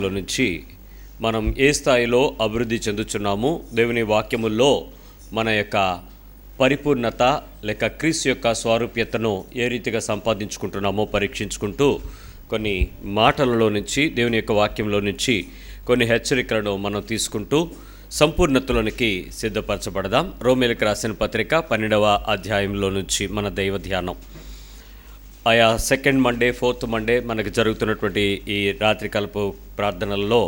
లో నుంచి మనం ఏ స్థాయిలో అభివృద్ధి చెందుతున్నాము దేవుని వాక్యముల్లో మన యొక్క పరిపూర్ణత లేక క్రీస్తు యొక్క స్వారూప్యతను ఏ రీతిగా సంపాదించుకుంటున్నామో పరీక్షించుకుంటూ కొన్ని మాటలలో నుంచి దేవుని యొక్క వాక్యంలో నుంచి కొన్ని హెచ్చరికలను మనం తీసుకుంటూ సంపూర్ణతలోనికి సిద్ధపరచబడదాం రోమిలకు రాసిన పత్రిక పన్నెండవ అధ్యాయంలో నుంచి మన దైవ ధ్యానం ఆయా సెకండ్ మండే ఫోర్త్ మండే మనకు జరుగుతున్నటువంటి ఈ రాత్రికాలపు ప్రార్థనలలో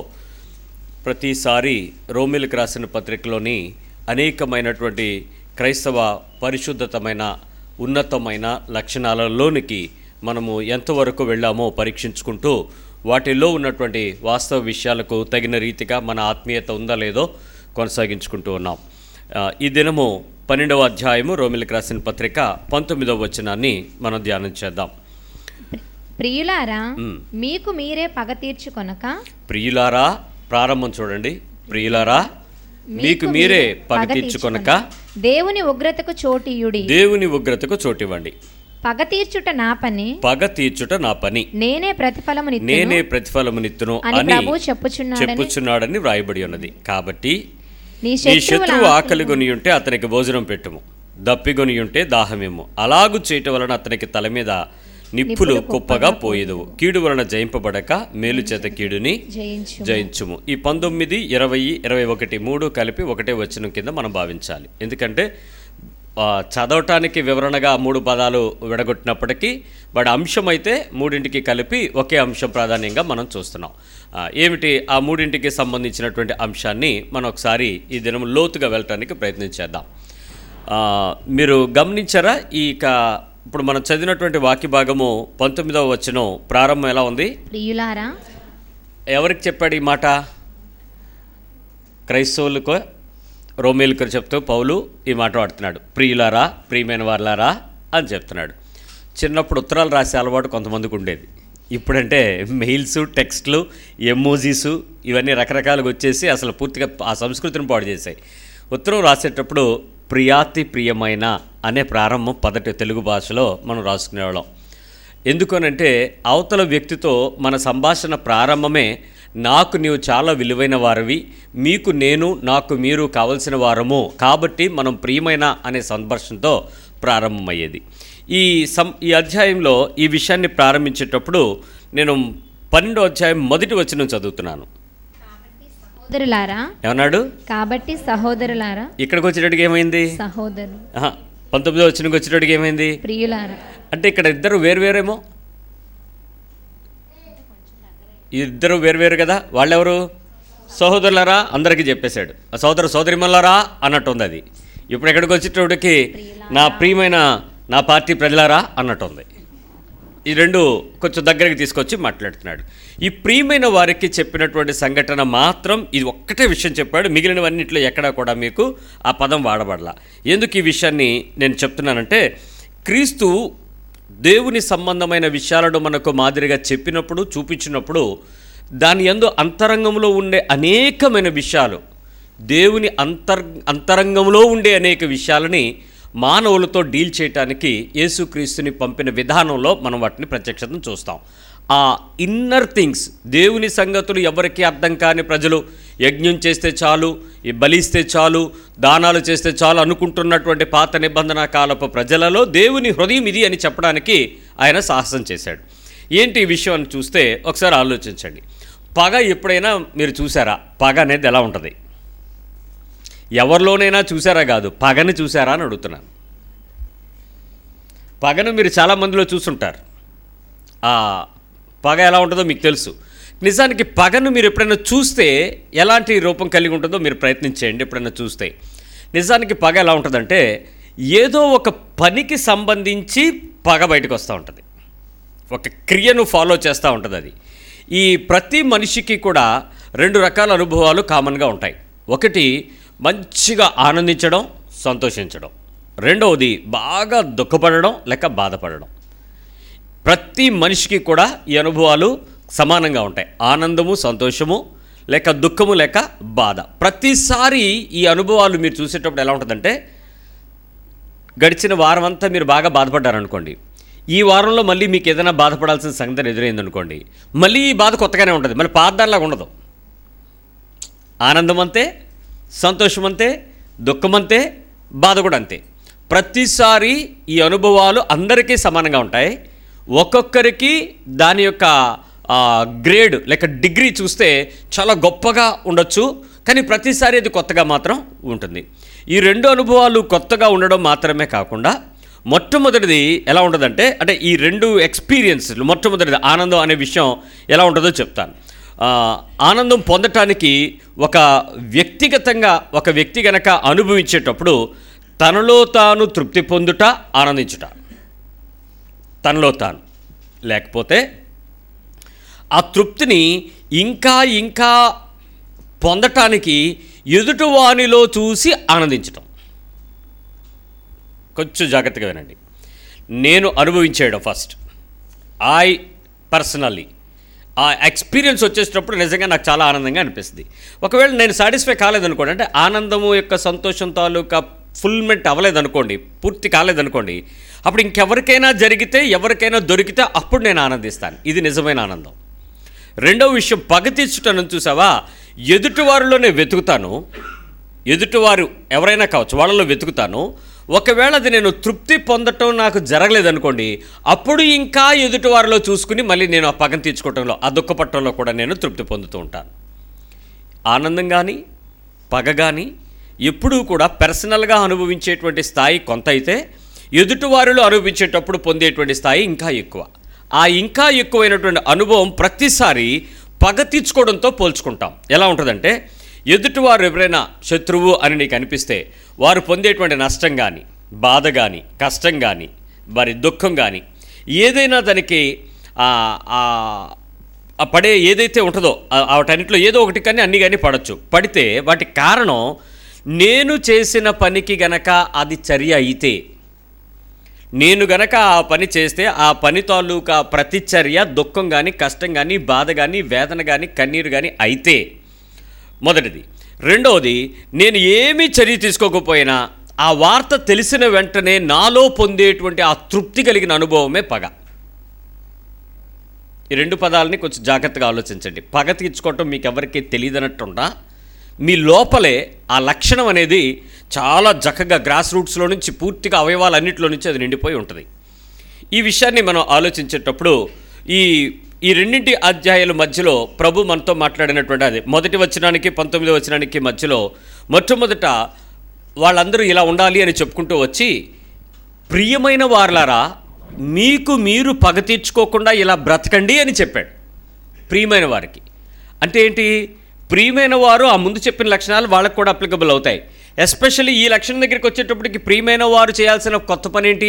ప్రతిసారి రోమిలకు రాసిన పత్రికలోని అనేకమైనటువంటి క్రైస్తవ పరిశుద్ధతమైన ఉన్నతమైన లక్షణాలలోనికి మనము ఎంతవరకు వెళ్ళామో పరీక్షించుకుంటూ వాటిల్లో ఉన్నటువంటి వాస్తవ విషయాలకు తగిన రీతిగా మన ఆత్మీయత ఉందా లేదో కొనసాగించుకుంటూ ఉన్నాం ఆ, ఈ దినము పన్నెండవ అధ్యాయము రోమిలకు రాసిన పత్రిక పంతొమ్మిదవ వచనాన్ని మనం ధ్యానం చేద్దాం ప్రియులారా మీకు మీరే పగ తీర్చుకొనక ప్రియులారా ప్రారంభం చూడండి ప్రియులారా మీకు మీరే పగ తీర్చుకొనక దేవుని ఉగ్రతకు చోటీయుడి దేవుని ఉగ్రతకు చోటివ్వండి పగ తీర్చుట నా పని పగ తీర్చుట నా పని నేనే ప్రతిఫలము నేనే ప్రతిఫలమునిత్తును అని అని ప్రభు చెప్పుచున్నాడని చెప్పుచున్నాడని వ్రాయబడి ఉన్నది కాబట్టి నీ నీ శత్రువుల శత్రువు ఆకలి కొని ఉంటే అతనికి భోజనం పెట్టుము దప్పిగొని ఉంటే దాహమేము అలాగు చేయటం వలన అతనికి తల మీద నిప్పులు కుప్పగా పోయేదవు కీడు వలన జయింపబడక మేలు చేత కీడుని జయించు జయించుము ఈ పంతొమ్మిది ఇరవై ఇరవై ఒకటి మూడు కలిపి ఒకటే వచనం కింద మనం భావించాలి ఎందుకంటే ఆ, చదవటానికి వివరణగా మూడు పదాలు విడగొట్టినప్పటికీ వాడి అంశం అయితే మూడింటికి కలిపి ఒకే అంశం ప్రాధాన్యంగా మనం చూస్తున్నాం ఆ, ఏమిటి ఆ మూడింటికి సంబంధించినటువంటి అంశాన్ని మనం ఒకసారి ఈ దినం లోతుగా వెళ్ళటానికి ప్రయత్నించేద్దాం ఆ, మీరు గమనించారా ఈ ఇక ఇప్పుడు మనం చదివినటువంటి వాక్య భాగము పంతొమ్మిదవ వచనం ప్రారంభం ఎలా ఉంది ప్రియులారా ఎవరికి చెప్పాడు ఈ మాట క్రైస్తవులకు రోమేలుకు చెప్తూ పౌలు ఈ మాట వాడుతున్నాడు ప్రియులారా ప్రియమైన వారులారా అని చెప్తున్నాడు చిన్నప్పుడు ఉత్తరాలు రాసే అలవాటు కొంతమందికి ఉండేది ఇప్పుడంటే మెయిల్స్ టెక్స్ట్లు ఎమోజీసు ఇవన్నీ రకరకాలుగా వచ్చేసి అసలు పూర్తిగా ఆ సంస్కృతిని పాడు చేశాయి ఉత్తరం రాసేటప్పుడు ప్రియాతి ప్రియమైన అనే ప్రారంభం పదటి తెలుగు భాషలో మనం రాసుకునేవాళ్ళం ఎందుకనంటే అవతల వ్యక్తితో మన సంభాషణ ప్రారంభమే నాకు నీవు చాలా విలువైన వారివి మీకు నేను నాకు మీరు కావలసిన వారము కాబట్టి మనం ప్రియమైన అనే సంభాషణతో ప్రారంభమయ్యేది ఈ సం ఈ అధ్యాయంలో ఈ విషయాన్ని ప్రారంభించేటప్పుడు నేను పన్నెండో అధ్యాయం మొదటి వచనం చదువుతున్నాను సహోదరులారా ఏమన్నాడు కాబట్టి సహోదరులారా ఇక్కడికి వచ్చేటట్టుగా ఏమైంది సహోదరు ఆహా, పంతొమ్మిదో వచ్చినకి వచ్చేటట్టుగా ఏమైంది ప్రియులారా అంటే ఇక్కడ ఇద్దరు వేరువేరేమో ఇద్దరు వేరువేరు కదా వాళ్ళెవరు సహోదరులరా అందరికీ చెప్పేశాడు ఆ సోదర సోదరిమల్లారా అన్నట్టు ఉంది అది ఇప్పుడు ఎక్కడికి వచ్చేటప్పటికి నా ప్రియమైన నా పార్టీ ప్రజలారా అన్నట్టు ఉంది ఈ రెండు కొంచెం దగ్గరికి తీసుకొచ్చి మాట్లాడుతున్నాడు ఈ ప్రియమైన వారికి చెప్పినటువంటి సంఘటన మాత్రం ఇది ఒక్కటే విషయం చెప్పాడు మిగిలినవన్నింటిలో ఎక్కడా కూడా మీకు ఆ పదం వాడబడలా ఎందుకు ఈ విషయాన్ని నేను చెప్తున్నానంటే క్రీస్తు దేవుని సంబంధమైన విషయాలను మనకు మాదిరిగా చెప్పినప్పుడు చూపించినప్పుడు దాని యందు అంతరంగంలో ఉండే అనేకమైన విషయాలు దేవుని అంతర్ అంతరంగంలో ఉండే అనేక విషయాలని మానవులతో డీల్ చేయటానికి యేసుక్రీస్తుని పంపిన విధానంలో మనం వాటిని ప్రత్యక్షతను చూస్తాం ఆ ఇన్నర్ థింగ్స్ దేవుని సంగతులు ఎవరికి అర్థం కాని ప్రజలు యజ్ఞం చేస్తే చాలు ఈ బలిస్తే చాలు దానాలు చేస్తే చాలు అనుకుంటున్నటువంటి పాత నిబంధన కాలపు ప్రజలలో దేవుని హృదయం ఇది అని చెప్పడానికి ఆయన సాహసం చేశాడు ఏంటి ఈ విషయం అని చూస్తే ఒకసారి ఆలోచించండి పగ ఎప్పుడైనా మీరు చూసారా పగ అనేది ఎలా ఉంటుంది ఎవరిలోనైనా చూసారా కాదు పగని చూసారా అని అడుగుతున్నాను పగను మీరు చాలా మందిలో చూసుంటారు ఆ పగ ఎలా ఉంటుందో మీకు తెలుసు నిజానికి పగను మీరు ఎప్పుడైనా చూస్తే ఎలాంటి రూపం కలిగి ఉంటుందో మీరు ప్రయత్నించేయండి ఎప్పుడైనా చూస్తే నిజానికి పగ ఎలా ఉంటుందంటే ఏదో ఒక పనికి సంబంధించి పగ బయటకు వస్తూ ఉంటుంది ఒక క్రియను ఫాలో చేస్తూ ఉంటుంది అది ఈ ప్రతి మనిషికి కూడా రెండు రకాల అనుభవాలు కామన్గా ఉంటాయి ఒకటి మంచిగా ఆనందించడం సంతోషించడం రెండవది బాగా దుఃఖపడడం లేక బాధపడడం ప్రతి మనిషికి కూడా ఈ అనుభవాలు సమానంగా ఉంటాయి ఆనందము సంతోషము లేక దుఃఖము లేక బాధ ప్రతిసారి ఈ అనుభవాలు మీరు చూసేటప్పుడు ఎలా ఉంటుందంటే గడిచిన వారం అంతా మీరు బాగా బాధపడ్డారనుకోండి ఈ వారంలో మళ్ళీ మీకు ఏదైనా బాధపడాల్సిన సంగతి ఎదురైందనుకోండి మళ్ళీ ఈ బాధ కొత్తగానే ఉంటుంది మళ్ళీ పాతదానిలాగా ఉండదు ఆనందం అంతే సంతోషం అంతే దుఃఖం అంతే బాధ కూడా అంతే ప్రతిసారి ఈ అనుభవాలు అందరికీ సమానంగా ఉంటాయి ఒక్కొక్కరికి దాని యొక్క ఆ, గ్రేడ్ లేక డిగ్రీ చూస్తే చాలా గొప్పగా ఉండొచ్చు కానీ ప్రతిసారి అది కొత్తగా మాత్రం ఉంటుంది ఈ రెండు అనుభవాలు కొత్తగా ఉండడం మాత్రమే కాకుండా మొట్టమొదటిది ఎలా ఉంటుందంటే అంటే ఈ రెండు ఎక్స్పీరియన్స్లు మొట్టమొదటిది ఆనందం అనే విషయం ఎలా ఉంటుందో చెప్తాను ఆ, ఆనందం పొందటానికి ఒక వ్యక్తిగతంగా ఒక వ్యక్తి గనక అనుభవించేటప్పుడు తనలో తాను తృప్తి పొందుట ఆనందించుట తనలో తాను లేకపోతే ఆ తృప్తిని ఇంకా ఇంకా పొందటానికి ఎదుటివానిలో చూసి ఆనందించటం కొంచెం జాగ్రత్తగా వినండి నేను అనుభవించేయడం first I personally ah experience వచ్చేటప్పుడు నిజంగా నాకు చాలా ఆనందంగా అనిపిస్తుంది ఒకవేళ నేను సాటిస్ఫై కాలేదనుకోండి అంటే ఆనందము యొక్క సంతోషం తాలూకా ఫుల్మెంట్ అవ్వలేదనుకోండి పూర్తి కాలేదనుకోండి అప్పుడు ఇంకెవరికైనా జరిగితే ఎవరికైనా దొరికితే అప్పుడు నేను ఆనందిస్తాను ఇది నిజమైన ఆనందం రెండవ విషయం పగ తీర్చుటను చూసావా ఎదుటివారిలోనే వెతుకుతాను ఎదుటివారు ఎవరైనా కావచ్చు వాళ్ళలో వెతుకుతాను ఒకవేళ అది నేను తృప్తి పొందటం నాకు జరగలేదనుకోండి అప్పుడు ఇంకా ఎదుటివారిలో చూసుకుని మళ్ళీ నేను ఆ పగను తీర్చుకోవటంలో ఆ దుఃఖపట్టంలో కూడా నేను తృప్తి పొందుతూ ఉంటాను ఆనందం కానీ పగ కానీ ఎప్పుడూ కూడా పర్సనల్గా అనుభవించేటువంటి స్థాయి కొంత అయితే ఎదుటివారిలో అనుభవించేటప్పుడు పొందేటువంటి స్థాయి ఇంకా ఎక్కువ ఆ ఇంకా ఎక్కువైనటువంటి అనుభవం ప్రతిసారి పగ తీర్చుకోవడంతో పోల్చుకుంటాం ఎలా ఉంటుందంటే ఎదుటివారు ఎవరైనా శత్రువు అని నీకు అనిపిస్తే వారు పొందేటువంటి నష్టం కానీ బాధ కానీ కష్టం కానీ వారి దుఃఖం కానీ ఏదైనా దానికి ఆ, ఆ, ఆ పడే ఏదైతే ఉంటుందో ఆ- వాటన్నిటిలో ఏదో ఒకటి కానీ అన్ని కానీ పడవచ్చు పడితే వాటి కారణం నేను చేసిన పనికి గనక అది చర్య అయితే నేను గనక ఆ పని చేస్తే ఆ పని తాలూకా ప్రతిచర్య దుఃఖం కానీ కష్టం కానీ బాధ కానీ వేదన కానీ కన్నీరు కానీ అయితే మొదటిది రెండవది నేను ఏమీ చర్య తీసుకోకపోయినా ఆ వార్త తెలిసిన వెంటనే నాలో పొందేటువంటి ఆ తృప్తి కలిగిన అనుభవమే పగ ఈ రెండు పదాలని కొంచెం జాగ్రత్తగా ఆలోచించండి పగ తీర్చుకోవటం మీకు ఎవరికి తెలియదన్నట్టుండా మీ లోపలే ఆ లక్షణం అనేది చాలా చక్కగా గ్రాస్ రూట్స్లో నుంచి పూర్తిగా అవయవాలన్నింటిలో నుంచి అది నిండిపోయి ఉంటుంది ఈ విషయాన్ని మనం ఆలోచించేటప్పుడు ఈ ఈ రెండింటి అధ్యాయాల మధ్యలో ప్రభు మనతో మాట్లాడినటువంటి అది మొదటి వచనానికి పంతొమ్మిది వచనానికి మధ్యలో మొట్టమొదట వాళ్ళందరూ ఇలా ఉండాలి అని చెప్పుకుంటూ వచ్చి ప్రియమైన వారలారా మీకు మీరు పగ తీర్చుకోకుండా ఇలా బ్రతకండి అని చెప్పాడు ప్రియమైన వారికి అంటే ఏంటి ప్రియమైన వారు ఆ ముందు చెప్పిన లక్షణాలు వాళ్ళకు కూడా అప్లికబుల్ అవుతాయి ఎస్పెషల్లీ ఈ లక్షణం దగ్గరికి వచ్చేటప్పటికి ప్రియమైన వారు చేయాల్సిన కొత్త పని ఏంటి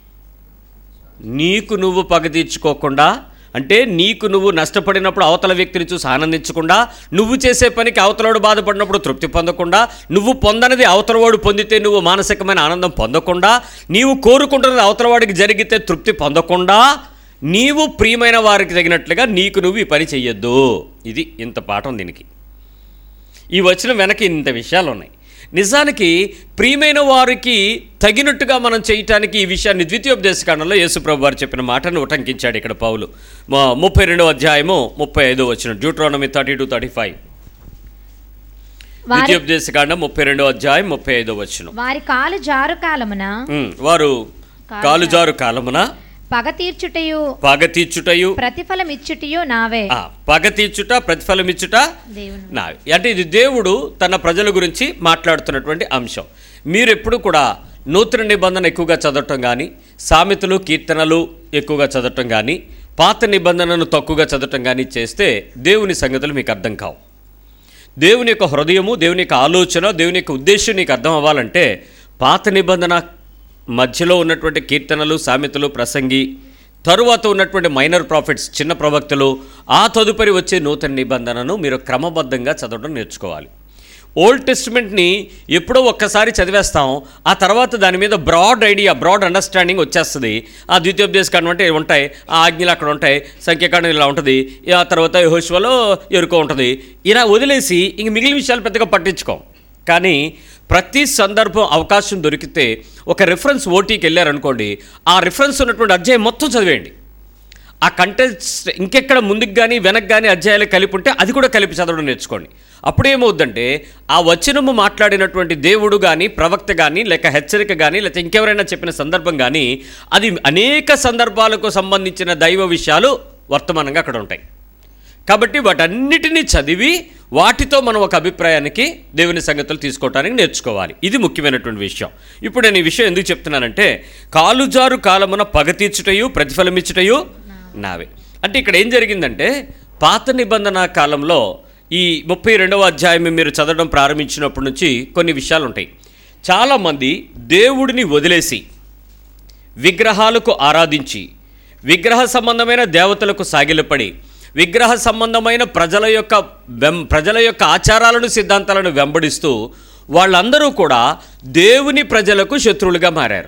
నీకు నువ్వు పగ తీర్చుకోకుండా అంటే నీకు నువ్వు నష్టపడినప్పుడు అవతల వ్యక్తిని చూసి ఆనందించకుండా నువ్వు చేసే పనికి అవతలవాడు బాధపడినప్పుడు తృప్తి పొందకుండా నువ్వు పొందనిది అవతలవాడు పొందితే నువ్వు మానసికమైన ఆనందం పొందకుండా నీవు కోరుకుంటున్నది అవతలవాడికి జరిగితే తృప్తి పొందకుండా నీవు ప్రియమైన వారికి తగినట్లుగా నీకు నువ్వు ఈ పని చెయ్యొద్దు ఇది ఇంత పాఠం దీనికి ఈ వచ్చిన వెనక ఇంత విషయాలు ఉన్నాయి నిజానికి ప్రియమైన వారికి తగినట్టుగా మనం చేయటానికి ఈ విషయాన్ని ద్వితీయోపదేశకాండంలో యేసుప్రభు వారు చెప్పిన మాటను ఉటంకించాడు ఇక్కడ పౌలు మా- ముప్పై రెండవ అధ్యాయము ముప్పై ఐదో వచ్చిన Deuteronomy thirty two thirty five వారి ద్వితీయోపదేశకాండం ముప్పై రెండవ అధ్యాయం ముప్పై ఐదో వచ్చిన వారి కాలు జారు కాలమున వారు కాలుజారు కాలమున పగ తీర్చుటయు పగ తీర్చుటయు ప్రతిఫలం ఇచ్చుటయు నావే ఆ, పగ తీర్చుట ప్రతిఫలం ఇచ్చుట దేవుని నా అంటే ఇది దేవుడు తన ప్రజల గురించి మాట్లాడుతున్నటువంటి అంశం మీరు ఎప్పుడు కూడా నూతన నిబంధన ఎక్కువగా చదవటం కానీ సామెతలు కీర్తనలు ఎక్కువగా చదవటం కానీ పాత నిబంధనను తక్కువగా చదవటం కానీ చేస్తే దేవుని సంగతులు మీకు అర్థం కావు దేవుని యొక్క హృదయము దేవుని యొక్క ఆలోచన దేవుని యొక్క ఉద్దేశం నీకు అర్థం అవ్వాలంటే పాత నిబంధన మధ్యలో ఉన్నటువంటి కీర్తనలు సామెతలు ప్రసంగి తరువాత ఉన్నటువంటి మైనర్ ప్రాఫిట్స్ చిన్న ప్రవక్తలు ఆ తదుపరి వచ్చే నూతన నిబంధనను మీరు క్రమబద్ధంగా చదవడం నేర్చుకోవాలి ఓల్డ్ టెస్టిమెంట్ని ఎప్పుడో ఒక్కసారి చదివేస్తాం ఆ తర్వాత దాని మీద బ్రాడ్ ఐడియా బ్రాడ్ అండర్స్టాండింగ్ వచ్చేస్తుంది ఆ ద్వితీయోపదేశకాండం అంటే ఉంటాయి ఆ ఆజ్ఞలు అక్కడ ఉంటాయి సంఖ్యాకాండం ఇలా ఉంటుంది ఆ తర్వాత యెహోషువలో ఎరుకో ఉంటుంది ఇలా వదిలేసి ఇంక మిగిలిన విషయాలు పెద్దగా పట్టించుకోం కానీ ప్రతి సందర్భం అవకాశం దొరికితే ఒక రిఫరెన్స్ ఓటీకి వెళ్ళారనుకోండి ఆ రిఫరెన్స్ ఉన్నటువంటి అధ్యాయం మొత్తం చదివేయండి ఆ కంటెంట్స్ ఇంకెక్కడ ముందుకు కానీ వెనక్కి కానీ అధ్యాయాలు కలిపి ఉంటే అది కూడా కలిపి చదవడం నేర్చుకోండి అప్పుడు ఏమవుద్దంటే ఆ వచనము మాట్లాడినటువంటి దేవుడు కానీ ప్రవక్త కానీ లేక హెచ్చరిక కానీ లేకపోతే ఇంకెవరైనా చెప్పిన సందర్భం కానీ అది అనేక సందర్భాలకు సంబంధించిన దైవ విషయాలు వర్తమానంగా అక్కడ ఉంటాయి కాబట్టి వాటన్నిటినీ చదివి వాటితో మనం ఒక అభిప్రాయానికి దేవుని సంగతులు తీసుకోవటానికి నేర్చుకోవాలి ఇది ముఖ్యమైనటువంటి విషయం ఇప్పుడు నేను ఈ విషయం ఎందుకు చెప్తున్నానంటే కాలుజారు కాలమున పగ తీర్చుటయు ప్రతిఫలమిచ్చుటయు నావే అంటే ఇక్కడ ఏం జరిగిందంటే పాత నిబంధన కాలంలో ఈ ముప్పై రెండవ అధ్యాయం మీరు చదవడం ప్రారంభించినప్పటి నుంచి కొన్ని విషయాలు ఉంటాయి చాలామంది దేవుడిని వదిలేసి విగ్రహాలకు ఆరాధించి విగ్రహ సంబంధమైన దేవతలకు సాగిలపడి విగ్రహ సంబంధమైన ప్రజల యొక్క వెం ప్రజల యొక్క ఆచారాలను సిద్ధాంతాలను వెంబడిస్తూ వాళ్ళందరూ కూడా దేవుని ప్రజలకు శత్రువులుగా మారారు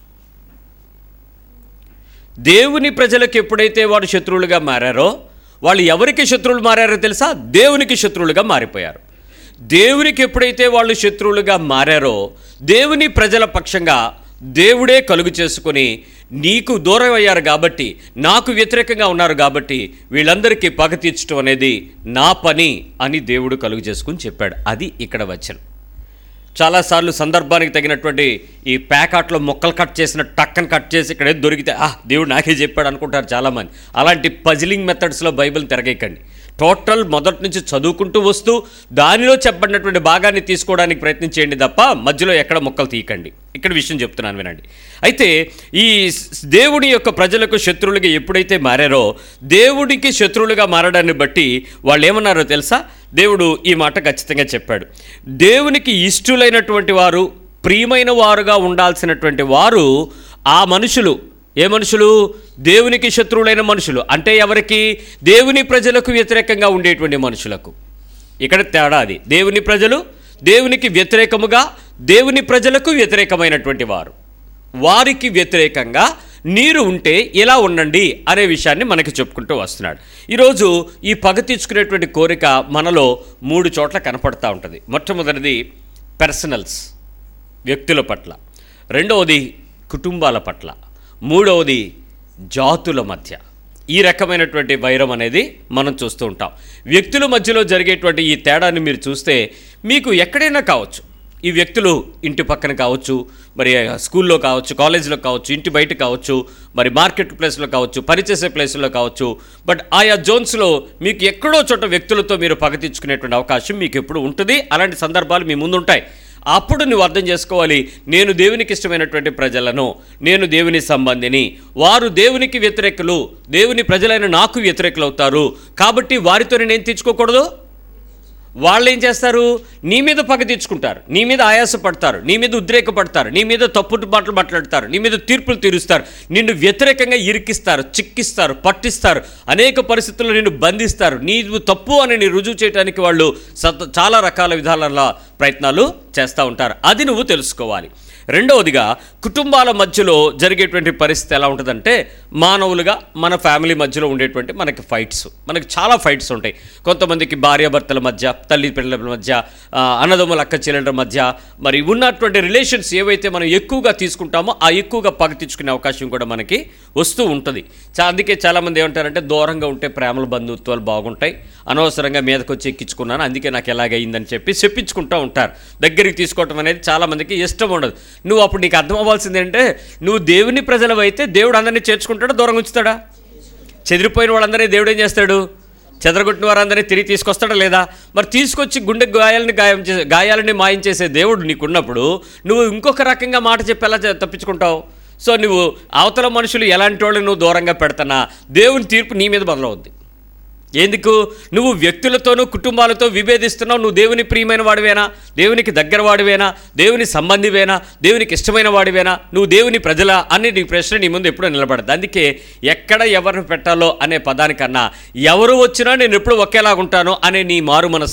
దేవుని ప్రజలకు ఎప్పుడైతే వాడు శత్రువులుగా మారారో వాళ్ళు ఎవరికి శత్రువులు మారారో తెలుసా దేవునికి శత్రువులుగా మారిపోయారు దేవునికి ఎప్పుడైతే వాళ్ళు శత్రువులుగా మారారో దేవుని ప్రజల పక్షంగా దేవుడే కలుగు చేసుకొని నీకు దూరం అయ్యారు కాబట్టి నాకు వ్యతిరేకంగా ఉన్నారు కాబట్టి వీళ్ళందరికీ పగ తీర్చడం అనేది నా పని అని దేవుడు కలుగు చేసుకుని చెప్పాడు అది ఇక్కడ వచ్చను చాలాసార్లు సందర్భానికి తగినటువంటి ఈ ప్యాకాట్లో మొక్కలు కట్ చేసిన టక్కని కట్ చేసి ఇక్కడ ఏదో దొరికితే ఆ దేవుడు నాకే చెప్పాడు అనుకుంటారు చాలామంది అలాంటి పజిలింగ్ మెథడ్స్లో బైబిల్ తిరగేయకండి టోటల్ మొదటి నుంచి చదువుకుంటూ వస్తూ దానిలో చెప్పబడినటువంటి భాగాన్ని తీసుకోవడానికి ప్రయత్నం చేయండి తప్ప మధ్యలో ఎక్కడ మొక్కలు తీయకండి ఇక్కడ విషయం చెప్తున్నాను వినండి అయితే ఈ స్- దేవుని యొక్క ప్రజలకు శత్రువులుగా ఎప్పుడైతే మారారో దేవుడికి శత్రువులుగా మారడాన్ని బట్టి వాళ్ళు ఏమన్నారో తెలుసా దేవుడు ఈ మాట ఖచ్చితంగా చెప్పాడు దేవునికి ఇష్టులైనటువంటి వారు ప్రియమైన వారుగా ఉండాల్సినటువంటి వారు ఆ మనుషులు ఏ మనుషులు దేవునికి శత్రువులైన మనుషులు అంటే ఎవరికి దేవుని ప్రజలకు వ్యతిరేకంగా ఉండేటువంటి మనుషులకు ఇక్కడ తేడా అది దేవుని ప్రజలు దేవునికి వ్యతిరేకముగా దేవుని ప్రజలకు వ్యతిరేకమైనటువంటి వారు వారికి వ్యతిరేకంగా నీరు ఉంటే ఇలా ఉండండి అనే విషయాన్ని మనకి చెప్పుకుంటూ వస్తున్నాడు ఈరోజు ఈ పగ తీర్చుకునేటువంటి కోరిక మనలో మూడు చోట్ల కనపడతా ఉంటుంది మొట్టమొదటిది పర్సనల్స్ వ్యక్తుల పట్ల రెండవది కుటుంబాల పట్ల మూడవది జాతుల మధ్య ఈ రకమైనటువంటి వైరం అనేది మనం చూస్తూ ఉంటాం వ్యక్తుల మధ్యలో జరిగేటువంటి ఈ తేడాన్ని మీరు చూస్తే మీకు ఎక్కడైనా కావచ్చు ఈ వ్యక్తులు ఇంటి పక్కన కావచ్చు మరి స్కూల్లో కావచ్చు కాలేజీలో కావచ్చు ఇంటి బయట కావచ్చు మరి మార్కెట్ ప్లేస్లో కావచ్చు పనిచేసే ప్లేస్లో కావచ్చు బట్ ఆయా జోన్స్లో మీకు ఎక్కడో చోట వ్యక్తులతో మీరు పగ తీర్చుకునేటువంటి అవకాశం మీకు ఎప్పుడు ఉంటుంది అలాంటి సందర్భాలు మీ ముందు ఉంటాయి అప్పుడు నువ్వు అర్థం చేసుకోవాలి నేను దేవునికి ఇష్టమైనటువంటి ప్రజలను నేను దేవుని సంబంధిని వారు దేవునికి వ్యతిరేకులు దేవుని ప్రజలైన నాకు వ్యతిరేకులు అవుతారు కాబట్టి వారితో నేనేం తెచ్చుకోకూడదు వాళ్ళు ఏం చేస్తారు నీ మీద పగ తీర్చుకుంటారు నీ మీద ఆయాసపడతారు నీ మీద ఉద్రేకపడతారు నీ మీద తప్పుడు మాటలు మాట్లాడతారు నీ మీద తీర్పులు తీరుస్తారు నిన్ను వ్యతిరేకంగా ఇరికిస్తారు చిక్కిస్తారు పట్టిస్తారు అనేక పరిస్థితుల్లో నిన్ను బంధిస్తారు నీవు తప్పు అని నీ రుజువు చేయడానికి వాళ్ళు సత చాలా రకాల విధాల ప్రయత్నాలు చేస్తూ ఉంటారు అది నువ్వు తెలుసుకోవాలి రెండవదిగా కుటుంబాల మధ్యలో జరిగేటువంటి పరిస్థితి ఎలా ఉంటుందంటే మానవులుగా మన ఫ్యామిలీ మధ్యలో ఉండేటువంటి మనకి ఫైట్స్ మనకి చాలా ఫైట్స్ ఉంటాయి కొంతమందికి భార్యాభర్తల మధ్య తల్లి పిల్లల మధ్య ఆ, అన్నదమ్ముల అక్క చెల్లెళ్ళ మధ్య మరి ఉన్నటువంటి రిలేషన్స్ ఏవైతే మనం ఎక్కువగా తీసుకుంటామో ఆ ఎక్కువగా పగ తెచ్చుకునే అవకాశం కూడా మనకి వస్తూ ఉంటుంది చా అందుకే చాలామంది ఏమంటారంటే దూరంగా ఉంటే ప్రేమల బంధుత్వాలు బాగుంటాయి అనవసరంగా మీదకి వచ్చి ఎక్కించుకున్నాను అందుకే నాకు ఎలాగైందని చెప్పి చెప్పించుకుంటూ ఉంటారు దగ్గరికి తీసుకోవటం అనేది చాలామందికి ఇష్టం ఉండదు నువ్వు అప్పుడు నీకు అర్థం అవ్వాల్సింది ఏంటంటే నువ్వు దేవుని ప్రజలు అయితే దేవుడు అందరినీ చేర్చుకుంటాడా దూరం ఉంచుతాడా చెదిరిపోయిన వాళ్ళందరినీ దేవుడు ఏం చేస్తాడు చెదరగొట్టిన వారందరినీ తిరిగి తీసుకొస్తాడా లేదా మరి తీసుకొచ్చి గుండె గాయాలని గాయం చేసే గాయాలని మాయం చేసే దేవుడు నీకున్నప్పుడు నువ్వు ఇంకొక రకంగా మాట చెప్పి ఎలా చే- తప్పించుకుంటావు సో నువ్వు అవతల మనుషులు ఎలాంటి వాళ్ళు నువ్వు దూరంగా పెడతానా దేవుని తీర్పు నీ మీద మొదలవుద్ది ఎందుకు నువ్వు వ్యక్తులతోనూ కుటుంబాలతో విభేదిస్తున్నావు నువ్వు దేవుని ప్రియమైన వాడివేనా దేవునికి దగ్గర వాడివేనా దేవుని సంబంధివేనా దేవునికి ఇష్టమైన వాడివేనా నువ్వు దేవుని ప్రజల అని నీ ప్రశ్న నీ ముందు ఎప్పుడూ నిలబడదు అందుకే ఎక్కడ ఎవరిని పెట్టాలో అనే పదానికన్నా ఎవరు వచ్చినా నేను ఎప్పుడు ఒకేలాగా ఉంటానో అనే నీ మారు మనసే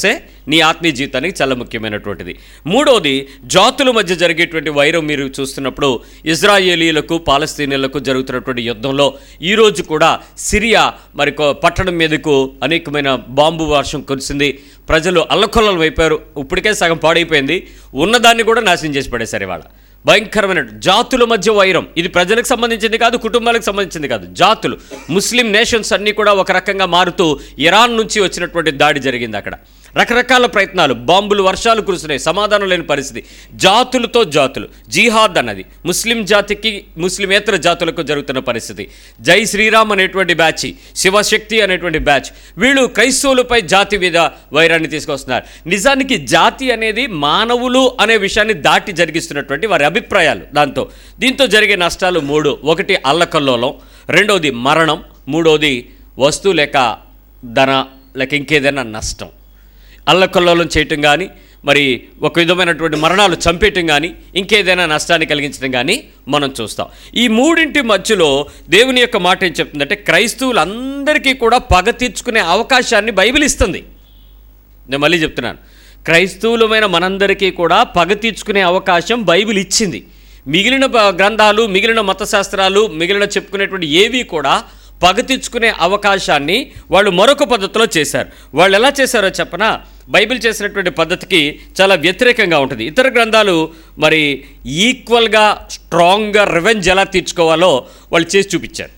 నీ ఆత్మీయ జీవితానికి చాలా ముఖ్యమైనటువంటిది మూడోది జాతుల మధ్య జరిగేటువంటి వైరం మీరు చూస్తున్నప్పుడు ఇజ్రాయేలీలకు పాలస్తీనియలకు జరుగుతున్నటువంటి యుద్ధంలో ఈరోజు కూడా సిరియా మరి కొ- పట్టణం మీదకు అనేకమైన బాంబు వర్షం కురిసింది ప్రజలు అల్లకొల్లలు అయిపోయారు ఇప్పటికే సగం పాడైపోయింది ఉన్నదాన్ని కూడా నాశనం చేసి పడేశారు ఇవాళ భయంకరమైన జాతుల మధ్య వైరం ఇది ప్రజలకు సంబంధించింది కాదు కుటుంబాలకు సంబంధించింది కాదు జాతులు ముస్లిం నేషన్స్ అన్నీ కూడా ఒక రకంగా మారుతూ ఇరాన్ నుంచి వచ్చినటువంటి దాడి జరిగింది అక్కడ రకరకాల ప్రయత్నాలు బాంబులు వర్షాలు కురుస్తున్నాయి సమాధానం లేని పరిస్థితి జాతులతో జాతులు జిహాద్ అన్నది ముస్లిం జాతికి ముస్లిమేతర జాతులకు జరుగుతున్న పరిస్థితి జై శ్రీరామ్ అనేటువంటి బ్యాచ్ శివశక్తి అనేటువంటి బ్యాచ్ వీళ్ళు క్రైస్తవులపై జాతి మీద వైరాన్ని తీసుకొస్తున్నారు నిజానికి జాతి అనేది మానవులు అనే విషయాన్ని దాటి జరిగిస్తున్నటువంటి వారి అభిప్రాయాలు దాంతో దీంతో జరిగే నష్టాలు మూడు ఒకటి అల్లకల్లోలం రెండవది మరణం మూడవది వస్తువు లేక ధన లేక ఇంకేదైనా నష్టం అల్లకల్లోలం చేయటం కానీ మరి ఒక విధమైనటువంటి మరణాలు చంపేయటం కానీ ఇంకేదైనా నష్టాన్ని కలిగించడం కానీ మనం చూస్తాం ఈ మూడింటి మధ్యలో దేవుని యొక్క మాట ఏం చెప్తుందంటే క్రైస్తవులందరికీ కూడా పగ తీర్చుకునే అవకాశాన్ని బైబిల్ ఇస్తుంది నేను మళ్ళీ చెప్తున్నాను క్రైస్తవులమైన మనందరికీ కూడా పగ తీర్చుకునే అవకాశం బైబిల్ ఇచ్చింది మిగిలిన ప- గ్రంథాలు మిగిలిన మతశాస్త్రాలు మిగిలిన చెప్పుకునేటువంటి ఏవి కూడా పగ తీర్చుకునే అవకాశాన్ని వాళ్ళు మరొక పద్ధతిలో చేశారు వాళ్ళు ఎలా చేశారో చెప్పనా బైబిల్ చేసినటువంటి పద్ధతికి చాలా వ్యతిరేకంగా ఉంటుంది ఇతర గ్రంథాలు మరి ఈక్వల్గా స్ట్రాంగ్గా రివెంజ్ ఎలా తీర్చుకోవాలో వాళ్ళు చేసి చూపించారు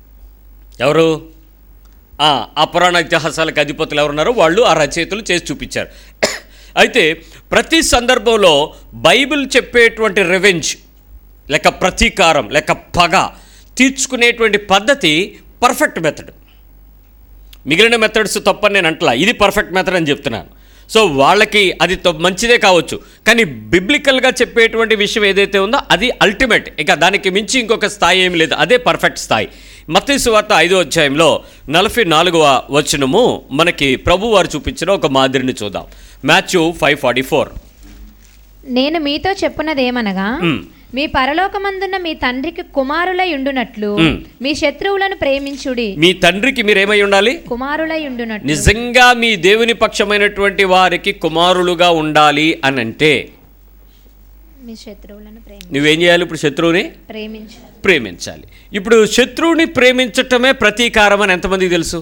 ఎవరు ఆ, ఆ పురాణ ఇతిహాసాలకు అధిపతులు ఎవరున్నారో వాళ్ళు ఆ రచయితలు చేసి చూపించారు అయితే ప్రతి సందర్భంలో బైబిల్ చెప్పేటువంటి రివెంజ్ లేక ప్రతీకారం లేక పగ తీర్చుకునేటువంటి పద్ధతి పర్ఫెక్ట్ మెథడ్ మిగిలిన మెథడ్స్ తప్పని నేను అంటలా ఇది పర్ఫెక్ట్ మెథడ్ అని చెప్తున్నాను సో వాళ్ళకి అది తొ- మంచిదే కావచ్చు కానీ బిబ్లికల్గా చెప్పేటువంటి విషయం ఏదైతే ఉందో అది అల్టిమేట్ ఇక దానికి మించి ఇంకొక స్థాయి ఏమి లేదు అదే పర్ఫెక్ట్ స్థాయి మత్తయి సువార్త ఐదో అధ్యాయంలో నలభై నాలుగవ వచనము మనకి ప్రభు వారు చూపించిన ఒక మాదిరిని చూద్దాం మాథ్యూ ఫైవ్ ఫార్టీ ఫోర్ నేను మీతో చెప్పున్నదేమనగా మీ పరలోకమందున్న మీ తండ్రికి కుమారులై ఉండునట్లు మ్. మీ శత్రువులను ప్రేమించుడి మీ తండ్రికి మీరేమై ఉండాలి కుమారులై ఉండునట్లు నిజంగా మీ దేవుని పక్షమైనటువంటి వారికి కుమారులుగా ఉండాలి అని అంటే మీ శత్రువులను ప్రేమి నువ్వేం చేయాలి ఇప్పుడు శత్రువుని ప్రేమించు ప్రేమించాలి ఇప్పుడు శత్రువుని ప్రేమించటమే ప్రతీకారం అని ఎంతమందికి తెలుసు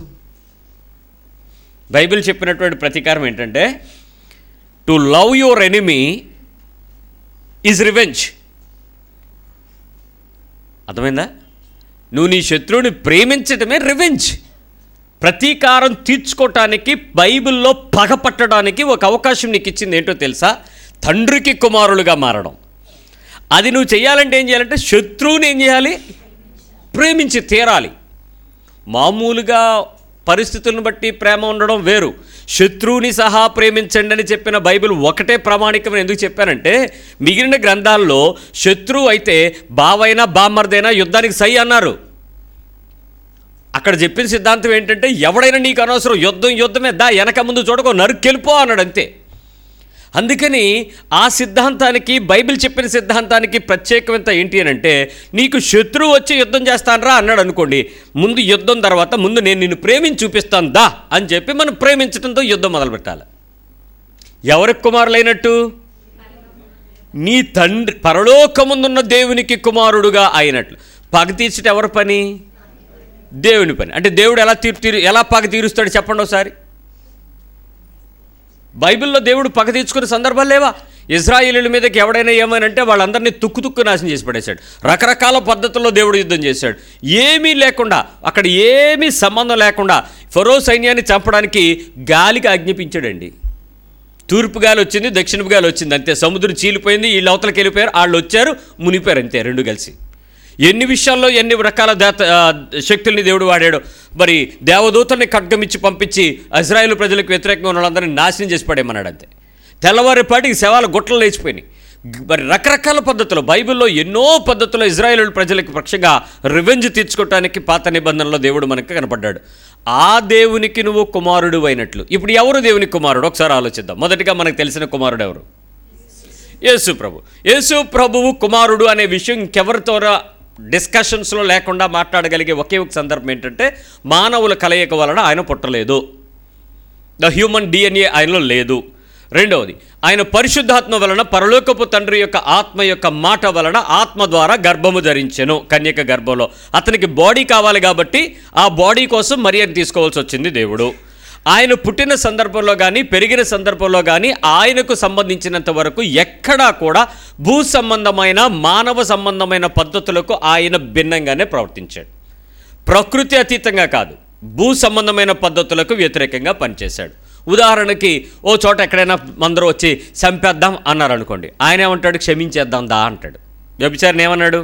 బైబిల్ చెప్పినటువంటి ప్రతీకారం ఏంటంటే to love your enemy is revenge అర్థమైందా నువ్వు నీ శత్రువుని ప్రేమించటమే రివెంజ్ ప్రతీకారం తీర్చుకోవటానికి బైబిల్లో పగపట్టడానికి ఒక అవకాశం నీకు ఇచ్చింది ఏంటో తెలుసా తండ్రికి కుమారులుగా మారడం అది నువ్వు చేయాలంటే ఏం చేయాలంటే శత్రువుని ఏం చేయాలి ప్రేమించి తీరాలి మామూలుగా పరిస్థితులను బట్టి ప్రేమ ఉండడం వేరు శత్రువుని సహా ప్రేమించండి అని చెప్పిన బైబిల్ ఒకటే ప్రామాణికమని ఎందుకు చెప్పానంటే మిగిలిన గ్రంథాల్లో శత్రువు అయితే బావైనా బామ్మర్దైనా యుద్ధానికి సై అన్నారు అక్కడ చెప్పిన సిద్ధాంతం ఏంటంటే ఎవడైనా నీకు అనవసరం యుద్ధం యుద్ధమే దా వెనక ముందు చూడకో నరుకెళ్ళిపో అన్నాడు అంతే అందుకని ఆ సిద్ధాంతానికి బైబిల్ చెప్పిన సిద్ధాంతానికి ప్రత్యేకత ఏంటి అని అంటే నీకు శత్రువు వచ్చి యుద్ధం చేస్తానరా అన్నాడు అనుకోండి ముందు యుద్ధం తర్వాత ముందు నేను నిన్ను ప్రేమించి చూపిస్తాను దా అని చెప్పి మనం ప్రేమించడంతో యుద్ధం మొదలు పెట్టాలి ఎవరికి కుమారులైనట్టు నీ తండ్రి పరలోకముందున్న దేవునికి కుమారుడుగా అయినట్లు పగ తీర్చట ఎవరి పని దేవుని పని అంటే దేవుడు ఎలా తీరు తీరు ఎలా పగ తీరుస్తాడు చెప్పండి ఒకసారి బైబిల్లో దేవుడు పగ తీర్చుకునే సందర్భాలు లేవా ఇజ్రాయేలీల మీదకి ఎవడైనా ఏమైనంటే వాళ్ళందరినీ తుక్కు తుక్కు నాశనం చేసి పడేశాడు రకరకాల పద్ధతుల్లో దేవుడు యుద్ధం చేశాడు ఏమీ లేకుండా అక్కడ ఏమీ సంబంధం లేకుండా ఫరో సైన్యాన్ని చంపడానికి గాలికి ఆజ్ఞాపించాడండి తూర్పు గాలి వచ్చింది దక్షిణపు గాలి వచ్చింది అంతే సముద్రం చీలిపోయింది వీళ్ళు అవతలకి వెళ్ళిపోయారు వాళ్ళు వచ్చారు మునిపోయారు అంతే రెండు కలిసి ఎన్ని విషయాల్లో ఎన్ని రకాల దేత ఆ, శక్తుల్ని దేవుడు వాడాడు మరి దేవదూతల్ని ఖడ్గమిచ్చి పంపించి ఇజ్రాయేల్ ప్రజలకు వ్యతిరేకంగా ఉన్న వాళ్ళందరినీ నాశనం చేసి పడేమన్నాడు అంతే తెల్లవారిపాటికి శవాల గుట్టలు లేచిపోయినాయి గ- మరి రకరకాల పద్ధతులు బైబిల్లో ఎన్నో పద్ధతుల్లో ఇజ్రాయేల్ ప్రజలకు పక్షంగా రివెంజ్ తీర్చుకోవటానికి పాత నిబంధనలో దేవుడు మనకు కనపడ్డాడు ఆ దేవునికి నువ్వు కుమారుడు అయినట్లు ఇప్పుడు ఎవరు దేవుని కుమారుడు ఒకసారి ఆలోచిద్దాం మొదటిగా మనకు తెలిసిన కుమారుడు ఎవరు యేసు ప్రభు యేసు ప్రభువు కుమారుడు అనే విషయం ఇంకెవరితో డిస్కషన్స్లో లేకుండా మాట్లాడగలిగే ఒకే ఒక సందర్భం ఏంటంటే మానవుల కలయిక వలన ఆయన పుట్టలేదు ద హ్యూమన్ డిఎన్ఏ ఆయనలో లేదు రెండవది ఆయన పరిశుద్ధాత్మ వలన పరలోకపు తండ్రి యొక్క ఆత్మ యొక్క మాట వలన ఆత్మ ద్వారా గర్భము ధరించెను కన్యక గర్భంలో అతనికి బాడీ కావాలి కాబట్టి ఆ బాడీ కోసం మరియని తీసుకోవాల్సి వచ్చింది దేవుడు ఆయన పుట్టిన సందర్భంలో కానీ పెరిగిన సందర్భంలో కానీ ఆయనకు సంబంధించినంత వరకు ఎక్కడా కూడా భూ సంబంధమైన మానవ సంబంధమైన పద్ధతులకు ఆయన భిన్నంగానే ప్రవర్తించాడు ప్రకృతి అతీతంగా కాదు భూ సంబంధమైన పద్ధతులకు వ్యతిరేకంగా పనిచేశాడు ఉదాహరణకి ఓ చోట ఎక్కడైనా అందరూ వచ్చి చంపేద్దాం అన్నారు అనుకోండి ఆయన ఏమంటాడు క్షమించేద్దాం దా అంటాడు వ్యభిచారిని ఏమన్నాడు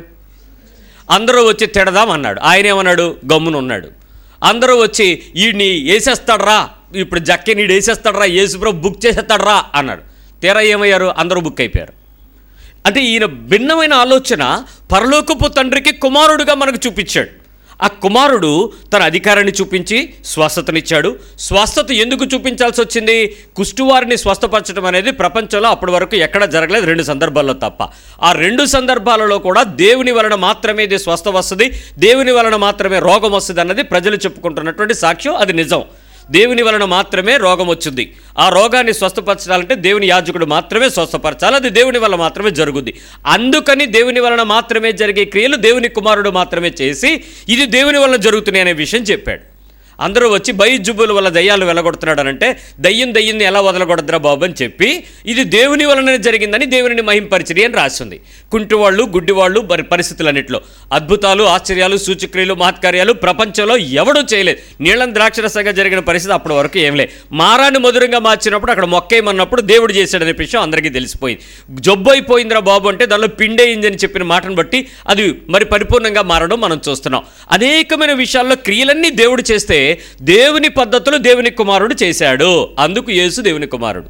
అందరూ వచ్చి తిడదాం అన్నాడు ఆయన ఏమన్నాడు గమ్మున ఉన్నాడు అందరూ వచ్చి వీడిని వేసేస్తాడరా ఇప్పుడు జక్కే నీడు వేసేస్తాడరా యేసుప్రభు బుక్ చేసేస్తాడరా అన్నాడు తీరా ఏమయ్యారు అందరూ బుక్ అయిపోయారు అంటే ఈయన భిన్నమైన ఆలోచన పరలోకపు తండ్రికి కుమారుడుగా మనకు చూపించాడు ఆ కుమారుడు తన అధికారాన్ని చూపించి స్వస్థతనిచ్చాడు స్వస్థత ఎందుకు చూపించాల్సి వచ్చింది కుష్టువారిని స్వస్థపరచడం అనేది ప్రపంచంలో అప్పటి వరకు ఎక్కడ జరగలేదు రెండు సందర్భాల్లో తప్ప ఆ రెండు సందర్భాలలో కూడా దేవుని వలన మాత్రమే ఇది స్వస్థ వస్తుంది దేవుని వలన మాత్రమే రోగం వస్తుంది అన్నది ప్రజలు చెప్పుకుంటున్నటువంటి సాక్ష్యం అది నిజం దేవుని వలన మాత్రమే రోగం వచ్చింది ఆ రోగాన్ని స్వస్థపరచాలంటే దేవుని యాజకుడు మాత్రమే స్వస్థపరచాలి అది దేవుని వల్ల మాత్రమే జరుగుద్ది అందుకని దేవుని వలన మాత్రమే జరిగే క్రియలు దేవుని కుమారుడు మాత్రమే చేసి ఇది దేవుని వలన జరుగుతున్నాయి అనే విషయం చెప్పాడు అందరూ వచ్చి బయజుబ్బుల వల్ల దయ్యాలు వెళ్ళగొడుతున్నాడు అంటే దయ్యం దయ్యంని ఎలా వదలగొడద్రా బాబు అని చెప్పి ఇది దేవుని వలన జరిగిందని దేవుని మహింపరిచిరి అని రాస్తుంది కుంటివాళ్ళు గుడ్డివాళ్ళు మరి పరిస్థితులన్నింటిలో అద్భుతాలు ఆశ్చర్యాలు సూచక్రియలు మహత్కార్యాలు ప్రపంచంలో ఎవడూ చేయలేదు నీళ్ళం ద్రాక్షరసంగా జరిగిన పరిస్థితి అప్పటి వరకు ఏం లే మారాన్ని మధురంగా మార్చినప్పుడు అక్కడ మొక్కేయమన్నప్పుడు దేవుడు చేశాడనే విషయం అందరికీ తెలిసిపోయింది జబ్బు అయిపోయిందిరా బాబు అంటే దానిలో పిండేయింది అని చెప్పిన మాటను బట్టి అది మరి పరిపూర్ణంగా మారడం మనం చూస్తున్నాం అనేకమైన విషయాల్లో క్రియలన్నీ దేవుడు చేస్తే దేవుని పద్ధతులు దేవుని కుమారుడు చేశాడు అందుకు యేసు దేవుని కుమారుడు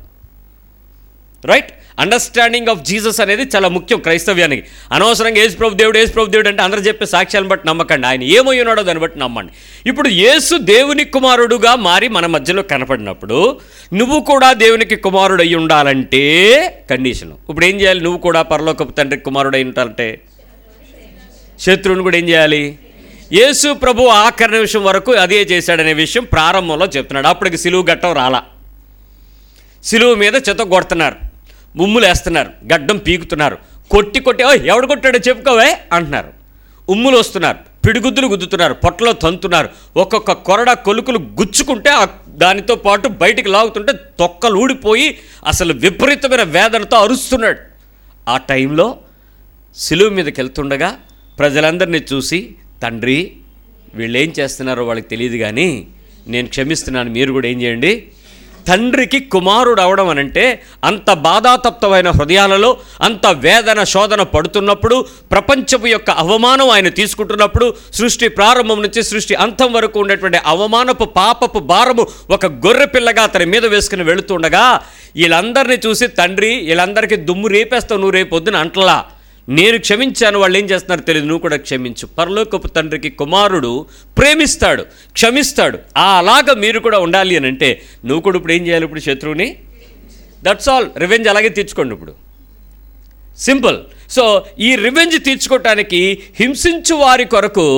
రైట్ అండర్స్టాండింగ్ ఆఫ్ జీసస్ అనేది చాలా ముఖ్యం క్రైస్తవ్యానికి అనవసరంగా యేసు ప్రభు దేవుడు యేసు ప్రభు దేవుడు అంటే అందరూ చెప్పే సాక్ష్యాలను బట్టి నమ్మకండి ఆయన ఏమై ఉన్నాడో దాన్ని బట్టి నమ్మండి ఇప్పుడు యేసు దేవుని కుమారుడుగా మారి మన మధ్యలో కనపడినప్పుడు నువ్వు కూడా దేవునికి కుమారుడు అయి ఉండాలంటే కండిషన్ ఇప్పుడు ఏం చేయాలి నువ్వు కూడా పరలోకపు తండ్రి కుమారుడు అయి ఉండాలంటే శత్రువుని కూడా ఏం చేయాలి యేసు ప్రభు ఆఖరి నిమిషం వరకు అదే చేశాడనే విషయం ప్రారంభంలో చెప్తున్నాడు అప్పటికి సిలువు గట్టం రాలా సిలువు మీద చెత్త కొడుతున్నారు ఉమ్ములు వేస్తున్నారు గడ్డం పీకుతున్నారు కొట్టి కొట్టి "ఓయ్, ఎవడు కొట్టాడో చెప్పుకోవే అంటున్నారు ఉమ్ములు వస్తున్నారు పిడిగుద్దులు గుద్దుతున్నారు పొట్టలో తంతున్నారు ఒక్కొక్క కొరడ కొలుకులు గుచ్చుకుంటే ఆ దానితో పాటు బయటికి లాగుతుంటే తొక్కలు ఊడిపోయి అసలు విపరీతమైన వేదనతో అరుస్తున్నాడు ఆ టైంలో సిలువు మీదకి వెళ్తుండగా ప్రజలందరినీ చూసి తండ్రి వీళ్ళు ఏం చేస్తున్నారో వాళ్ళకి తెలియదు కానీ నేను క్షమిస్తున్నాను మీరు కూడా ఏం చేయండి తండ్రికి కుమారుడు అవడం అనంటే అంత బాధాతప్తమైన హృదయాలలో అంత వేదన శోధన పడుతున్నప్పుడు ప్రపంచపు యొక్క అవమానం ఆయన తీసుకుంటున్నప్పుడు సృష్టి ప్రారంభం నుంచి సృష్టి అంతం వరకు ఉండేటువంటి అవమానపు పాపపు భారము ఒక గొర్రె పిల్లగా అతని మీద వేసుకుని వెళుతుండగా వీళ్ళందరినీ చూసి తండ్రి వీళ్ళందరికీ దుమ్ము రేపేస్తావు నువ్వు రేపు పొద్దున అంటలా నేను క్షమించాను వాళ్ళు ఏం చేస్తున్నారు తెలియదు నువ్వు కూడా క్షమించు పరలోకపు తండ్రికి కుమారుడు ప్రేమిస్తాడు క్షమిస్తాడు ఆ అలాగ మీరు కూడా ఉండాలి అని అంటే నువ్వు కూడా ఇప్పుడు ఏం చేయాలి ఇప్పుడు శత్రువుని దట్స్ ఆల్ రివెంజ్ అలాగే తీర్చుకోండి ఇప్పుడు సింపుల్ సో ఈ రివెంజ్ తీర్చుకోవటానికి హింసించు వారి కొరకు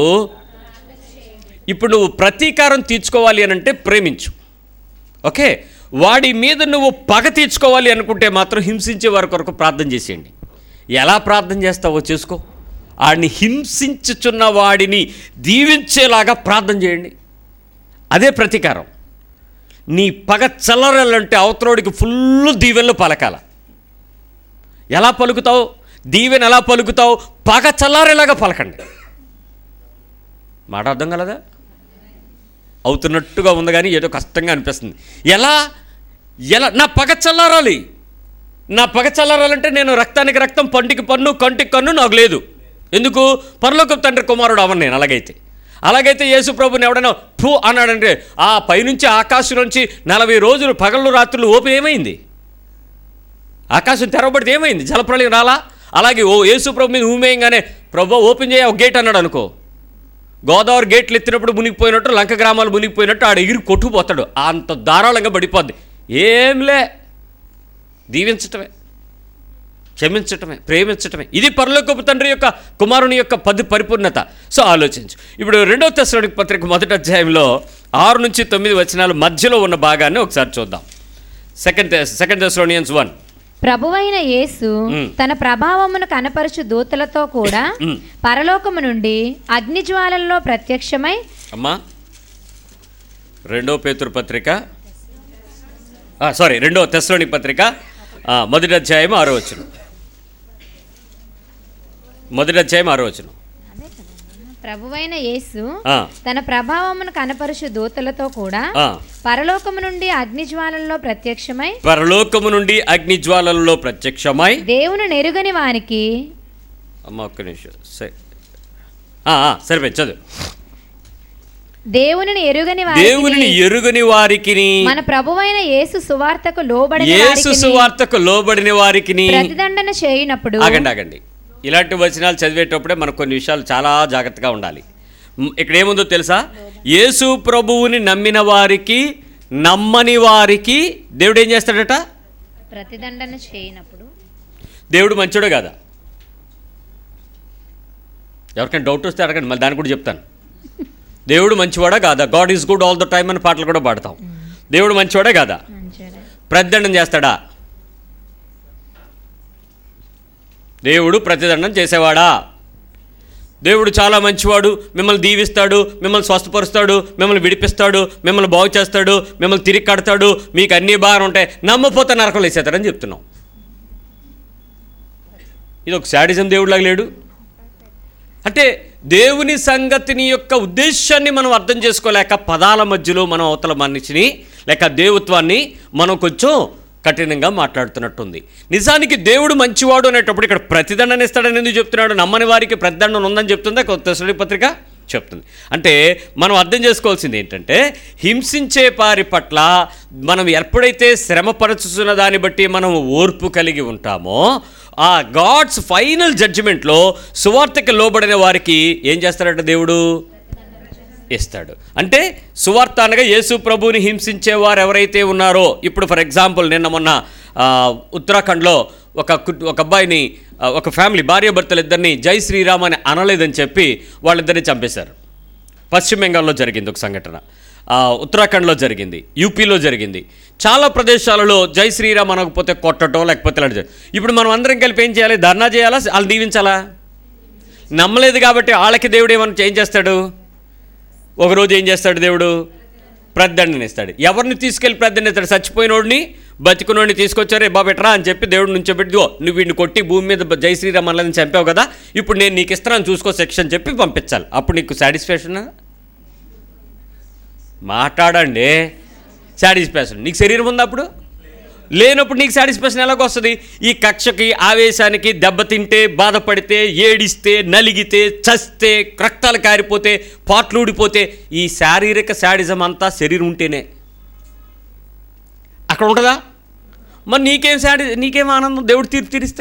ఇప్పుడు నువ్వు ప్రతీకారం తీర్చుకోవాలి అని అంటే ప్రేమించు ఓకే వాడి మీద నువ్వు పగ తీర్చుకోవాలి అనుకుంటే మాత్రం హింసించే వారి కొరకు ప్రార్థన చేసేయండి ఎలా ప్రార్థన చేస్తావో చేసుకో వాడిని హింసించుచున్న వాడిని దీవించేలాగా ప్రార్థన చేయండి అదే ప్రతీకారం నీ పగ చల్లరాలంటే అవతరోడికి ఫుల్ దీవెనలు పలకాల ఎలా పలుకుతావు దీవెన ఎలా పలుకుతావు పగ చల్లారేలాగా పలకండి మాట అర్థం కలదా అవుతున్నట్టుగా ఉంది కానీ ఏదో కష్టంగా అనిపిస్తుంది ఎలా ఎలా నా పగ చల్లారాలి నా పగ చల్లారాలంటే నేను రక్తానికి రక్తం పంటికి పన్ను కంటికి కన్ను నాకు లేదు ఎందుకు పరలోక తండ్రి కుమారుడు అవను నేను అలాగైతే అలాగైతే యేసు ప్రభుని ఎవడైనా ఫూ అన్నాడంటే ఆ పైనుంచి ఆకాశం నుంచి నలభై రోజులు పగళ్ళు రాత్రులు ఓపెన్ ఏమైంది ఆకాశం తెరవబడితే ఏమైంది జలప్రళయం రాలా అలాగే ఓ యేసు ప్రభు మీద ఊమేయంగానే ప్రభు ఓపెన్ చేయ ఒక గేట్ అన్నాడు అనుకో గోదావరి గేట్లు ఎత్తినప్పుడు మునిగిపోయినట్టు లంక గ్రామాలు మునిగిపోయినట్టు ఆడ ఎగిరి కొట్టుకుపోతాడు అంత ధారాళంగా పడిపోద్ది ఏంలే దీవించటమే క్షమించటమే ప్రేమించటమే ఇది పరలోకపు తండ్రి యొక్క కుమారుని యొక్క పది పరిపూర్ణత సో ఆలోచించు ఇప్పుడు రెండవ తెశలోనికి పత్రిక మొదటి అధ్యాయంలో ఆరు నుంచి తొమ్మిది వచనాలు మధ్యలో ఉన్న భాగాన్ని ఒకసారి చూద్దాం సెకండ్ సెకండ్ తెశలోనియన్స్ వన్ ప్రభువైన యేసు మ్. తన ప్రభావమును కనపరుచు దూతలతో కూడా మ్. పరలోకము నుండి అగ్నిజ్వాలల్లో ప్రత్యక్షమై అమ్మా రెండో పేతురు పత్రిక సారీ రెండో తెస్లోని పత్రిక ఆ, మొదటి అధ్యాయం ఆరో వచనం మొదటి అధ్యాయం ఆరో వచనం ప్రభువైన యేసు ఆ, తన ప్రభావమును కనపరుచు దూతలతో కూడా ఆ. పరలోకము నుండి అగ్నిజ్వాలల్లో ప్రత్యక్షమై పరలోకము నుండి అగ్ని జ్వాలలలో ప్రత్యక్షమై దేవుని నెరుగని వారికి అమ్మ ఒక్క నిమిషం సరే ఆ, ఆ, సరిపోయింది చదువు దేవునిని ఎరుగని దేవునిని వారికి ఎరుగని వారికిని మన ప్రభువైన యేసు సువార్తకు లోబడిన యేసు వారికిని సువార్తకు లోబడిన వారికిని ప్రతిదండన చేయునప్పుడు ఆగండి ఆగండి ఇలాంటి వచనాలు చదివేటప్పుడే మనకు కొన్ని విషయాలు చాలా జాగ్రత్తగా ఉండాలి మ్, ఇక్కడ ఏముందో తెలుసా యేసు ప్రభువుని నమ్మిన వారికి నమ్మని వారికి దేవుడు ఏం చేస్తాడట ప్రతిదండన చేయనప్పుడు దేవుడు మంచోడే కాదా ఎవరికైనా డౌట్ వస్తే అడగండి మళ్ళీ దాన్ని కూడా చెప్తాను దేవుడు మంచివాడా కాదా God is good all the time అని పాటలు కూడా పాడతాం దేవుడు మంచివాడే కాదా మంచిగా ప్రతిదండం చేస్తాడా దేవుడు ప్రతిదండం చేసేవాడా దేవుడు చాలా మంచివాడు మిమ్మల్ని దీవిస్తాడు మిమ్మల్ని స్వస్థపరుస్తాడు మిమ్మల్ని విడిపిస్తాడు మిమ్మల్ని బాగు చేస్తాడు మిమ్మల్ని తిరిగి కడతాడు మీకు అన్నీ బాగా ఉంటాయి నమ్మపోతే నరకం వేసేస్తాడని చెప్తున్నాం ఇది ఒక శాడిజం దేవుడిలాగా లేడు అంటే దేవుని సంగతిని యొక్క ఉద్దేశాన్ని మనం అర్థం చేసుకోలేక పదాల మధ్యలో మనం అవతల మనిషిని లేక దేవత్వాన్ని మనం కొంచెం కఠినంగా మాట్లాడుతున్నట్టుంది నిజానికి దేవుడు మంచివాడు అనేటప్పుడు ఇక్కడ ప్రతిదండన ఇస్తాడని ఎందుకు చెప్తున్నాడు నమ్మని వారికి ప్రతిదండన ఉందని చెప్తుందా కొత్త శ్రేణి పత్రిక చెప్తుంది అంటే మనం అర్థం చేసుకోవాల్సింది ఏంటంటే హింసించే వారి పట్ల మనం ఎప్పుడైతే శ్రమపరచుతున్న దాన్ని బట్టి మనం ఓర్పు కలిగి ఉంటామో ఆ గాడ్స్ ఫైనల్ జడ్జిమెంట్లో సువార్తకి లోబడిన వారికి ఏం చేస్తాడట దేవుడు ఇస్తాడు అంటే సువార్త అనగా యేసు ప్రభువుని హింసించే వారు ఎవరైతే ఉన్నారో ఇప్పుడు ఫర్ ఎగ్జాంపుల్ నిన్న మొన్న ఆ, ఉత్తరాఖండ్లో ఒక కుట్- ఒక అబ్బాయిని ఆ, ఒక ఫ్యామిలీ భార్యాభర్తలు ఇద్దరిని జై శ్రీరామ్ అని అనలేదని చెప్పి వాళ్ళిద్దరిని చంపేశారు పశ్చిమ బెంగాల్లో జరిగింది ఒక సంఘటన ఆ, ఉత్తరాఖండ్లో జరిగింది యూపీలో జరిగింది చాలా ప్రదేశాలలో జై శ్రీరామ్ అనకపోతే కొట్టటం లేకపోతే ఇలాంటి జరి- ఇప్పుడు మనం అందరం కలిపి ఏం చేయాలి ధర్నా చేయాలా వాళ్ళు దీవించాలా నమ్మలేదు కాబట్టి వాళ్ళకి దేవుడు ఏమన్నా ఏం చేస్తాడు ఒకరోజు ఏం చేస్తాడు దేవుడు ప్రద్దండని ఇస్తాడు ఎవరిని తీసుకెళ్ళి ప్రద్దండ ఇస్తాడు చచ్చిపోయినోడిని బతికునోడిని తీసుకొచ్చారు ఏ బాబు ఎట్రా అని చెప్పి దేవుడు నుంచి పెట్టి నువ్వు వీడిని కొట్టి భూమి మీద జై శ్రీరామ్ అని చంపావు కదా ఇప్పుడు నేను నీకు ఇస్తున్నాను చూసుకో సెక్షన్ చెప్పి పంపించాలి అప్పుడు నీకు సాటిస్ఫాక్షన్ మాట్లాడండి సాటిస్ఫాక్షన్ నీకు శరీరం ఉందా అప్పుడు లేనప్పుడు నీకు సాటిస్ఫాక్షన్ ఎలాగొస్తుంది ఈ కక్షకి ఆవేశానికి దెబ్బతింటే బాధపడితే ఏడిస్తే నలిగితే చస్తే రక్తాలు కారిపోతే పాట్లు ఊడిపోతే ఈ శారీరక శాడిజం అంతా శరీరం ఉంటేనే అక్కడ ఉంటుందా మరి నీకేం శాడి నీకేం ఆనందం దేవుడు తీర్పు తీరిస్తే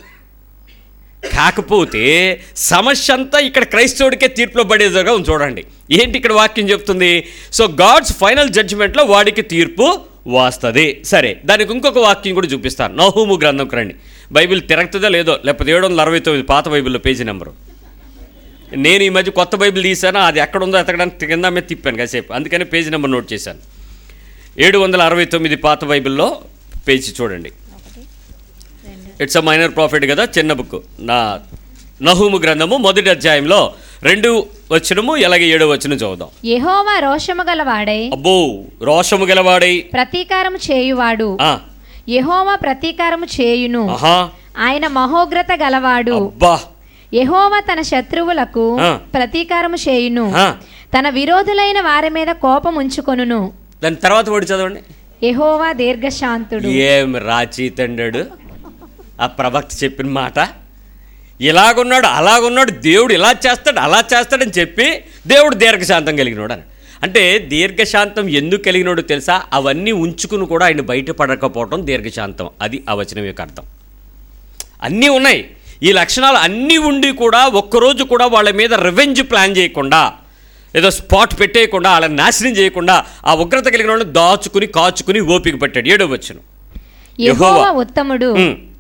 కాకపోతే సమస్య అంతా ఇక్కడ క్రైస్తవుడికే తీర్పులో పడేదిగా ఉంది చూడండి ఏంటి ఇక్కడ వాక్యం చెప్తుంది సో గాడ్స్ ఫైనల్ జడ్జిమెంట్లో వాడికి తీర్పు వస్తుంది సరే దానికి ఇంకొక వాక్యం కూడా చూపిస్తాను నహూము గ్రంథంకి రండి బైబిల్ తిరగతుందో లేదో లేకపోతే ఏడు వందల అరవై తొమ్మిది పాత బైబిల్లో పేజీ నెంబరు నేను ఈ మధ్య కొత్త బైబిల్ తీసాను అది ఎక్కడ ఉందో ఎతకడానికి కింద మీద తిప్పాను కాసేపు అందుకని పేజీ నెంబర్ నోట్ చేశాను ఏడు వందల అరవై తొమ్మిది పాత బైబిల్లో పేజీ చూడండి ఇట్స్ అ మైనర్ ప్రాఫిట్ కదా చిన్న బుక్ నా నహూము గ్రంథము మొదటి అధ్యాయంలో రెండు వచనము ఇలాగే ఏడో వచనం చదువుదాం యెహోవా రోషము గలవాడై అబ్బో రోషము గలవాడై ప్రతీకారము చేయువాడు ఆ, యెహోవా ప్రతీకారము చేయును ఆహా ఆయన మహోగ్రత గలవాడు అబ్బా యెహోవా తన శత్రువులకు ఆ. ప్రతీకారము చేయును ఆ. తన విరోధులైన వారి మీద కోపం ఉంచుకొనును దాని తర్వాత వాడు చదవండి యెహోవా దీర్ఘశాంతుడు ఏం రాచీతండాడు ఆ ప్రవక్త చెప్పిన మాట ఇలాగున్నాడు అలాగున్నాడు దేవుడు ఇలా చేస్తాడు అలా చేస్తాడని చెప్పి దేవుడు దీర్ఘశాంతం కలిగినోడు అని అంటే దీర్ఘశాంతం ఎందుకు కలిగినోడు తెలుసా అవన్నీ ఉంచుకుని కూడా ఆయన బయటపడకపోవడం దీర్ఘశాంతం అది ఆ వచనం యొక్క అర్థం అన్నీ ఉన్నాయి ఈ లక్షణాలు అన్నీ ఉండి కూడా ఒక్కరోజు కూడా వాళ్ళ మీద రివెంజ్ ప్లాన్ చేయకుండా ఏదో స్పాట్ పెట్టేయకుండా వాళ్ళని నాశనం చేయకుండా ఆ ఉగ్రత కలిగిన వాళ్ళని దాచుకుని కాచుకుని ఓపిక పట్టాడు ఏడో వచ్చును యెహోవా ఉత్తముడు ఉమ్.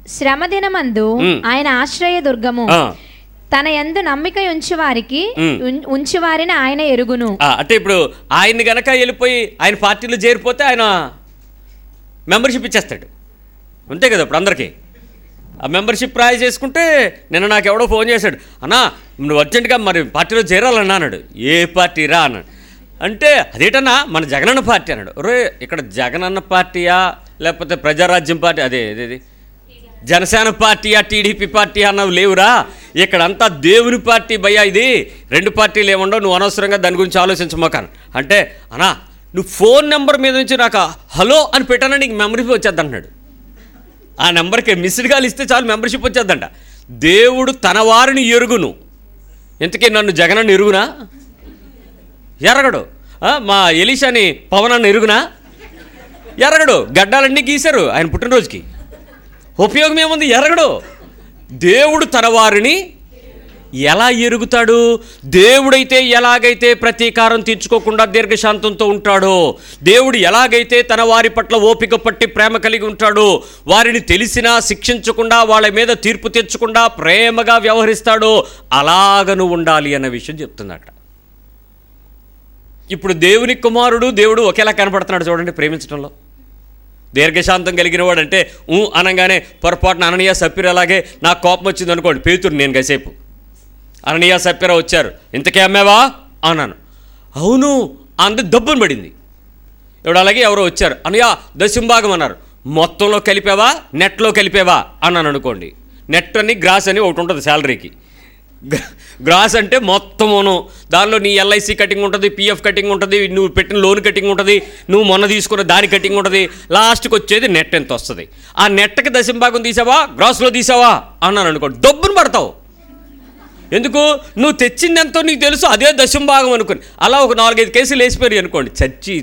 శ్రమ దినమందు ఉమ్. ఆయన ఆశ్రయ దుర్గము ఆ, తన యందు నమ్మిక ఉంచు వారికి ఉమ్. ఉం- ఉంచు వారిని ఆయన ఎరుగును ఆ, అంటే ఇప్పుడు ఆయన్ని గనక వెళ్ళిపోయి ఆయన పార్టీలో చేరిపోతే ఆయన మెంబర్షిప్ ఇచ్చేస్తాడు అంతే కదా ఇప్పుడు అందరికీ ఆ మెంబర్షిప్ రాయి చేసుకుంటే నిన్న నాకు ఎవడో ఫోన్ చేశాడు అన్నా నువ్వు అర్జెంటుగా మరి పార్టీలో చేరాలన్నా అన్నాడు ఏ పార్టీ రా అన్నాడు అంటే అదేటన్నా మన జగనన్న పార్టీ అన్నాడు రే ఇక్కడ జగనన్న పార్టీయా లేకపోతే ప్రజారాజ్యం పార్టీ అదే అదేది జనసేన పార్టీయా టీడీపీ పార్టీ అన్నవి లేవురా ఇక్కడంతా దేవుని పార్టీ భయ్యా ఇది రెండు పార్టీలు ఏముండవు నువ్వు అనవసరంగా దాని గురించి ఆలోచించమోకాను అంటే అన్నా నువ్వు ఫోన్ నెంబర్ మీద నుంచి నాకు హలో అని పెట్టానా నీకు మెమరీ వచ్చేద్ది అంటున్నాడు ఆ నెంబర్కి మిస్డ్ కాల్ ఇస్తే చాలు మెంబర్షిప్ వచ్చేద్దంట దేవుడు తన వారిని ఎరుగును ఇంతకీ నన్ను జగనన్న ఎరుగునా ఎరగడు ఆ, మా ఎలీషాని పవనాన్ని ఎరుగునా ఎరగడు గడ్డాలన్నీ గీశారు ఆయన పుట్టినరోజుకి ఉపయోగం ఏముంది ఎరగడు దేవుడు తన వారిని ఎలా ఎరుగుతాడు దేవుడైతే ఎలాగైతే ప్రతీకారం తీర్చుకోకుండా దీర్ఘశాంతంతో ఉంటాడో దేవుడు ఎలాగైతే తన వారి పట్ల ఓపిక పట్టి ప్రేమ కలిగి ఉంటాడో వారిని తెలిసినా శిక్షించకుండా వాళ్ళ మీద తీర్పు తెచ్చకుండా ప్రేమగా వ్యవహరిస్తాడో అలాగను ఉండాలి అన్న విషయం చెప్తుందట ఇప్పుడు దేవుని కుమారుడు దేవుడు ఒకేలా కనపడుతున్నాడు చూడండి ప్రేమించడంలో దీర్ఘశాంతం కలిగిన వాడు అంటే ఊ అనగానే పొరపాటున అననీయ సప్పిర అలాగే నాకు కోపం వచ్చింది అనుకోండి పేతురు నేను కాసేపు అననీయ సప్పిర వచ్చారు ఇంతకే అమ్మావా అన్నాను అవును అంత దబ్బును పడింది ఇప్పుడు అలాగే ఎవరో వచ్చారు అనయ్య దశంభాగం అన్నారు మొత్తంలో కలిపావా నెట్లో కలిపావా అన్నాను అనుకోండి నెట్ అని గ్రాస్ అని ఒకటి ఉంటుంది శాలరీకి గ్రా- గ్రాస్ అంటే మొత్తమును దానిలో నీ ఎల్ఐసి కటింగ్ ఉంటుంది పిఎఫ్ కటింగ్ ఉంటుంది నువ్వు పెట్టిన లోన్ కటింగ్ ఉంటుంది నువ్వు మొన్న తీసుకున్న దాని కటింగ్ ఉంటుంది లాస్ట్కి వచ్చేది నెట్ ఎంత వస్తుంది ఆ నెట్కి దశంభాగం తీసావా గ్రాస్లో తీసావా అన్నాను అనుకోండి దబ్బును పడతావు ఎందుకు నువ్వు తెచ్చింది ఎంతో నీకు తెలుసు అదే దశం భాగం అనుకుని అలా ఒక నాలుగైదు కేసులు వేసిపోయి అనుకోండి చచ్చి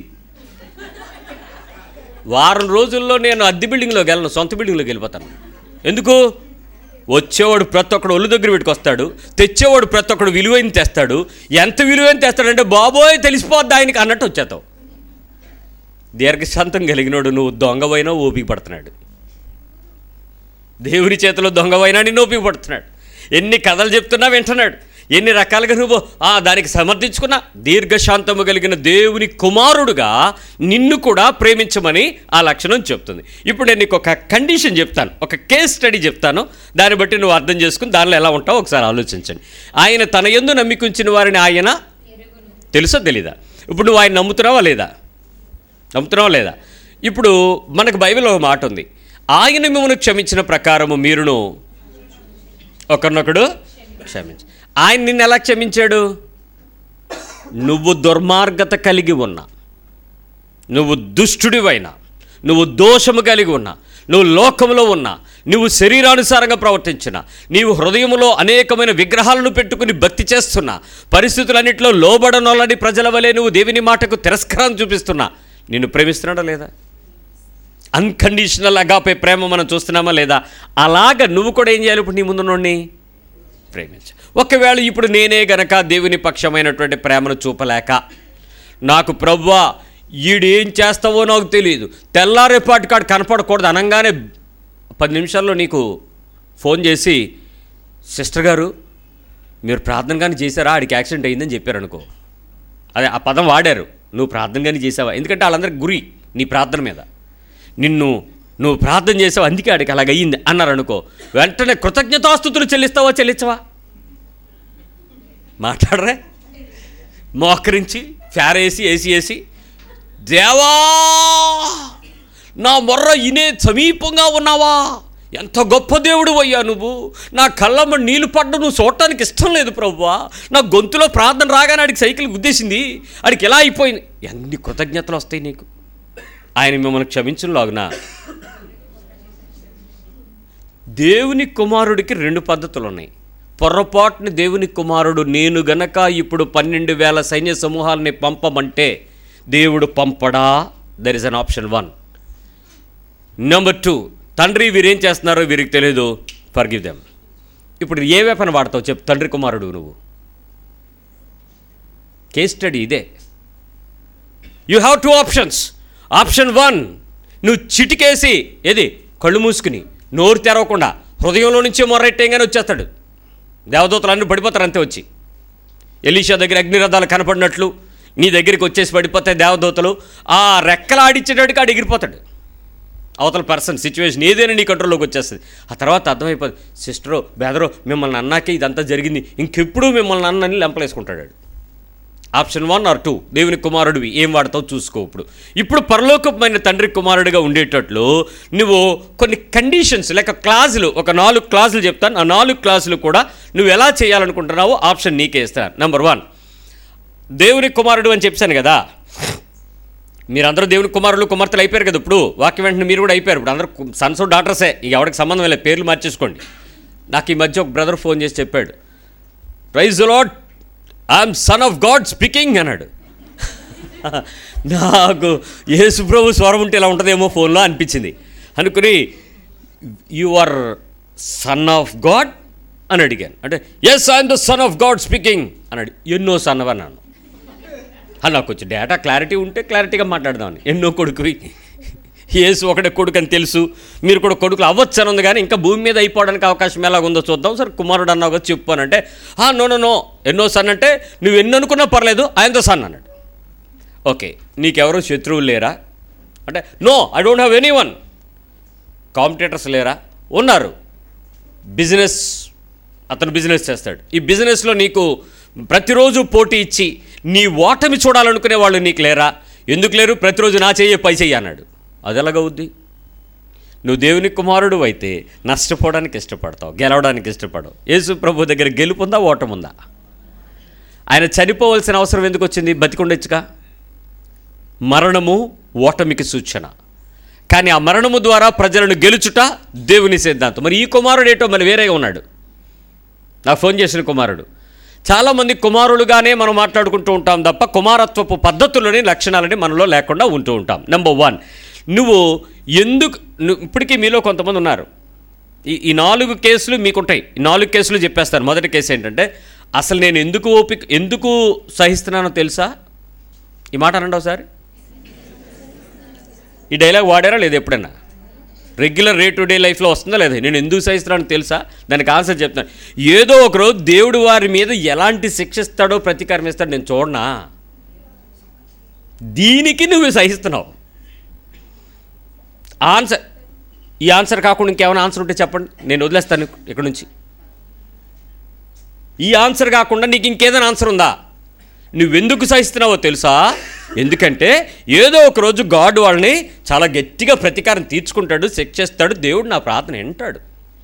వారం రోజుల్లో నేను అద్దె బిల్డింగ్లోకి వెళ్ళను సొంత బిల్డింగ్లోకి వెళ్ళిపోతాను ఎందుకు వచ్చేవాడు ప్రతి ఒక్కడు ఒళ్ళు దగ్గర పెట్టుకొస్తాడు తెచ్చేవాడు ప్రతి ఒక్కడు విలువైన తెస్తాడు ఎంత విలువైన తెస్తాడంటే బాబోయ్ తెలిసిపోద్ది ఆయనకి అన్నట్టు వచ్చేతావు దీర్ఘశాంతం కలిగినోడు నువ్వు దొంగవైనా ఓపిక పడుతున్నాడు దేవుని చేతిలో దొంగవైనా నిన్ను ఓపిక పడుతున్నాడు ఎన్ని కథలు చెప్తున్నా వింటున్నాడు ఎన్ని రకాలుగా నువ్వు ఆ దానికి సమర్థించుకున్నా దీర్ఘశాంతము కలిగిన దేవుని కుమారుడుగా నిన్ను కూడా ప్రేమించమని ఆ లక్షణం చెప్తుంది ఇప్పుడు నేను నీకు ఒక కండిషన్ చెప్తాను ఒక కేస్ స్టడీ చెప్తాను దాన్ని బట్టి నువ్వు అర్థం చేసుకుని దానిలో ఎలా ఉంటావో ఒకసారి ఆలోచించండి ఆయన తన ఎందు నమ్మికుంచిన వారిని ఆయన తెలుసా తెలీదా ఇప్పుడు నువ్వు ఆయన నమ్ముతున్నావా లేదా నమ్ముతున్నావా లేదా ఇప్పుడు మనకు బైబిల్లో ఒక మాట ఉంది ఆయన మిమ్మల్ని క్షమించిన ప్రకారము మీరును ఒకరినొకడు క్షమించు ఆయన నిన్ను ఎలా క్షమించాడు నువ్వు దుర్మార్గత కలిగి ఉన్నా నువ్వు దుష్టుడివైనా నువ్వు దోషము కలిగి ఉన్నా నువ్వు లోకంలో ఉన్నా నువ్వు శరీరానుసారంగా ప్రవర్తించిన నీవు హృదయంలో అనేకమైన విగ్రహాలను పెట్టుకుని భక్తి చేస్తున్నా పరిస్థితులన్నింటిలో లోబడనోళ్ళని ప్రజల వలె నువ్వు దేవుని మాటకు తిరస్కారం చూపిస్తున్నా నిన్ను ప్రేమిస్తున్నాడా లేదా అన్కండిషనల్ అగాపే ప్రేమ మనం చూస్తున్నామా లేదా అలాగ నువ్వు కూడా ఏం చేయాలి ఇప్పుడు నీ ముందున్నోడిని ప్రేమించ ఒకవేళ ఇప్పుడు నేనే గనక దేవుని పక్షమైనటువంటి ప్రేమను చూపలేక నాకు ప్రవ్వా ఈడేం చేస్తావో నాకు తెలియదు తెల్లారేపాటి కాడు కనపడకూడదు అనగానే పది నిమిషాల్లో నీకు ఫోన్ చేసి సిస్టర్ గారు మీరు ప్రార్థన కానీ చేశారా ఆడికి యాక్సిడెంట్ అయిందని చెప్పారు అనుకో అదే ఆ పదం వాడారు నువ్వు ప్రార్థన కానీ చేసావా ఎందుకంటే వాళ్ళందరికి గురి నీ ప్రార్థన మీద నిన్ను నువ్వు ప్రార్థన చేసావు అందుకే ఆడికి అలాగ అయ్యింది అన్నారు అనుకో వెంటనే కృతజ్ఞతాస్థుతులు చెల్లిస్తావా చెల్లించవా మాట్లాడరే మోకరించి ఫ్యార్ వేసి ఏసీ వేసి దేవా నా మొర్ర ఇనే సమీపంగా ఉన్నావా ఎంత గొప్ప దేవుడు అయ్యా నువ్వు నా కళ్ళమ్మ నీళ్లు పడ్డ నువ్వు చూడటానికి ఇష్టం లేదు ప్రభువా నా గొంతులో ప్రార్థన రాగానే ఆడికి సైకిల్ గుద్దేసింది ఆడికి ఎలా అయిపోయింది ఎన్ని కృతజ్ఞతలు వస్తాయి నీకు ఆయన మిమ్మల్ని క్షమించలాగునా దేవుని కుమారుడికి రెండు పద్ధతులు ఉన్నాయి పొరపాటుని దేవుని కుమారుడు నేను గనక ఇప్పుడు పన్నెండు వేల సైన్య సమూహాలని పంపమంటే దేవుడు పంపడా there is an option one number two తండ్రి వీరేం చేస్తున్నారో వీరికి తెలియదు ఫర్గివ్ దెమ్ ఇప్పుడు ఏ వేపన వాడతావు చెప్పు తండ్రి కుమారుడు నువ్వు కేస్ స్టడీ ఇదే you have two options option one నువ్వు చిటికేసి ఏది కళ్ళు మూసుకుని నోరు తెరవకుండా హృదయంలో నుంచే మొర్రెట్టేగానే వచ్చేస్తాడు దేవదూతలు అన్నీ పడిపోతారు అంతే వచ్చి ఎలీషా దగ్గర అగ్నిరథాలు కనపడినట్లు నీ దగ్గరికి వచ్చేసి పడిపోతాయి దేవదూతలు ఆ రెక్కలు ఆడిచ్చేటట్టుగా ఆడు ఎగిరిపోతాడు అవతల పర్సన్ సిచ్యువేషన్ ఏదైనా నీ కంట్రోల్లోకి వచ్చేస్తుంది ఆ తర్వాత అర్థమైపోతుంది సిస్టరో బెదరో మిమ్మల్ని అన్నాకే ఇదంతా జరిగింది ఇంకెప్పుడు మిమ్మల్ని అన్నని లెంపలేసుకుంటాడు వాడు. ఆప్షన్ వన్ ఆర్ టూ దేవుని కుమారుడివి ఏం వాడతావు చూసుకో ఇప్పుడు ఇప్పుడు పరలోకమైన తండ్రి కుమారుడిగా ఉండేటట్లు నువ్వు కొన్ని కండిషన్స్ లేక క్లాజులు ఒక నాలుగు క్లాజులు చెప్తాను ఆ నాలుగు క్లాజులు కూడా నువ్వు ఎలా చేయాలనుకుంటున్నావో ఆప్షన్ నీకే ఇస్తాను నెంబర్ వన్ దేవుని కుమారుడు అని చెప్పాను కదా మీరందరూ దేవుని కుమారులు కుమార్తెలు అయిపోయారు కదా ఇప్పుడు వాక్యం వెంటనే మీరు కూడా అయిపోయారు ఇప్పుడు అందరూ సన్స్ డాక్టర్సే ఇక ఎవరికి సంబంధం లేదు పేర్లు మార్చేసుకోండి నాకు ఈ మధ్య ఒక బ్రదర్ ఫోన్ చేసి చెప్పాడు praise Lord I'm son of God speaking అన్నాడు నాకు యేసు ప్రభు స్వరం ఉంటే ఇలా ఉంటుందేమో ఫోన్లో అనిపించింది అనుకుని you are son of God అని అడిగాను అంటే yes I'm the son of God speaking అన్నాడు ఎన్నో సన్ అన్నాను అలా నాకు కొంచెం డేటా క్లారిటీ ఉంటే క్లారిటీగా మాట్లాడదామని ఎన్నో కొడుకువి యేసు ఒకటే కొడుకు అని తెలుసు మీరు కూడా కొడుకులు అవ్వచ్చు అని ఉంది కానీ ఇంకా భూమి మీద అయిపోవడానికి అవకాశం ఎలాగ ఉందో చూద్దాం సరే కుమారుడు అన్నావు కదా చెప్పు అని అంటే "ఆ, నో నో నో ఎన్నో సన్ అంటే నువ్వు ఎన్ని అనుకున్నా పర్లేదు ఆయనతో సన్ అన్నాడు ఓకే నీకెవరు శత్రువులు లేరా అంటే no I don't have any one competitors లేరా ఉన్నారు బిజినెస్ అతను బిజినెస్ చేస్తాడు ఈ బిజినెస్లో నీకు ప్రతిరోజు పోటీ ఇచ్చి నీ ఓటమి చూడాలనుకునే వాళ్ళు నీకు లేరా ఎందుకు లేరు ప్రతిరోజు నా చెయ్యి పై చెయ్యి అన్నాడు అది ఎలాగవుద్ది నువ్వు దేవుని కుమారుడు అయితే నష్టపోవడానికి ఇష్టపడతావు గెలవడానికి ఇష్టపడవు యేసు ప్రభు దగ్గర గెలుపుందా ఓటముందా ఆయన చనిపోవలసిన అవసరం ఎందుకు వచ్చింది బతికుండొచ్చుగా మరణము ఓటమికి సూచన కానీ ఆ మరణము ద్వారా ప్రజలను గెలుచుట దేవుని సిద్ధాంతం మరి ఈ కుమారుడు ఏటో మరి వేరేగా ఉన్నాడు నాకు ఫోన్ చేసిన కుమారుడు చాలామంది కుమారులుగానే మనం మాట్లాడుకుంటూ ఉంటాం తప్ప కుమారత్వపు పద్ధతులని లక్షణాలని మనలో లేకుండా ఉంటూ ఉంటాం నెంబర్ వన్ నువ్వు ఎందుకు ను- ఇప్పటికీ మీలో కొంతమంది ఉన్నారు ఈ ఈ నాలుగు కేసులు మీకుంటాయి ఈ నాలుగు కేసులు చెప్పేస్తాను మొదటి కేసు ఏంటంటే అసలు నేను ఎందుకు ఓపిక ఎందుకు సహిస్తున్నానో తెలుసా ఈ మాట అనండి ఒకసారి ఈ డైలాగ్ వాడారా లేదు ఎప్పుడైనా రెగ్యులర్ డే టు డే లైఫ్లో వస్తుందా లేదా నేను ఎందుకు సహిస్తున్నానో తెలుసా దానికి ఆన్సర్ చెప్తాను ఏదో ఒకరోజు దేవుడు వారి మీద ఎలాంటి శిక్ష ఇస్తాడో ప్రతీకారం ఇస్తాడో నేను చూడనా దీనికి నువ్వు సహిస్తున్నావు ఆన్సర్ ఈ ఆన్సర్ కాకుండా ఇంకేమైనా ఆన్సర్ ఉంటే చెప్పండి నేను వదిలేస్తాను ఇక్కడ నుంచి ఈ ఆన్సర్ కాకుండా నీకు ఇంకేదైనా ఆన్సర్ ఉందా నువ్వెందుకు సహిస్తున్నావో తెలుసా ఎందుకంటే ఏదో ఒక రోజు గాడ్ వాళ్ళని చాలా గట్టిగా ప్రతీకారం తీర్చుకుంటాడు శిక్షిస్తాడు దేవుడు నా ప్రార్థన వింటాడు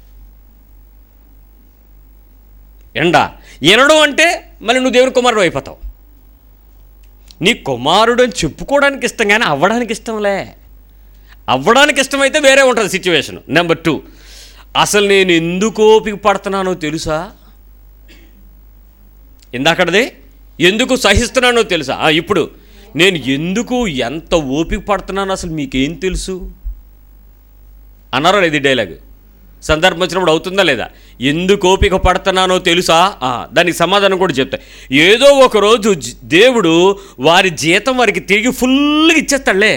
ఎండా వినడం అంటే మళ్ళీ నువ్వు దేవుని కుమారుడు అయిపోతావు నీ కుమారుడు అని చెప్పుకోవడానికి ఇష్టం కానీ అవ్వడానికి ఇష్టంలే అవ్వడానికి ఇష్టమైతే వేరే ఉంటుంది సిచ్యువేషన్ నెంబర్ టూ అసలు నేను ఎందుకు ఓపిక పడుతున్నానో తెలుసా ఇందాకడది ఎందుకు సహిస్తున్నానో తెలుసా ఆ, ఇప్పుడు నేను ఎందుకు ఎంత ఓపిక పడుతున్నానో అసలు మీకేం తెలుసు అన్నారో లేదు ఈ డైలాగ్ సందర్భం వచ్చినప్పుడు అవుతుందా లేదా ఎందుకు ఓపిక పడుతున్నానో తెలుసా ఆ, దానికి సమాధానం కూడా చెప్తా ఏదో ఒక రోజు జ- దేవుడు వారి జీతం వారికి తిరిగి ఫుల్గా ఇచ్చేస్తాడులే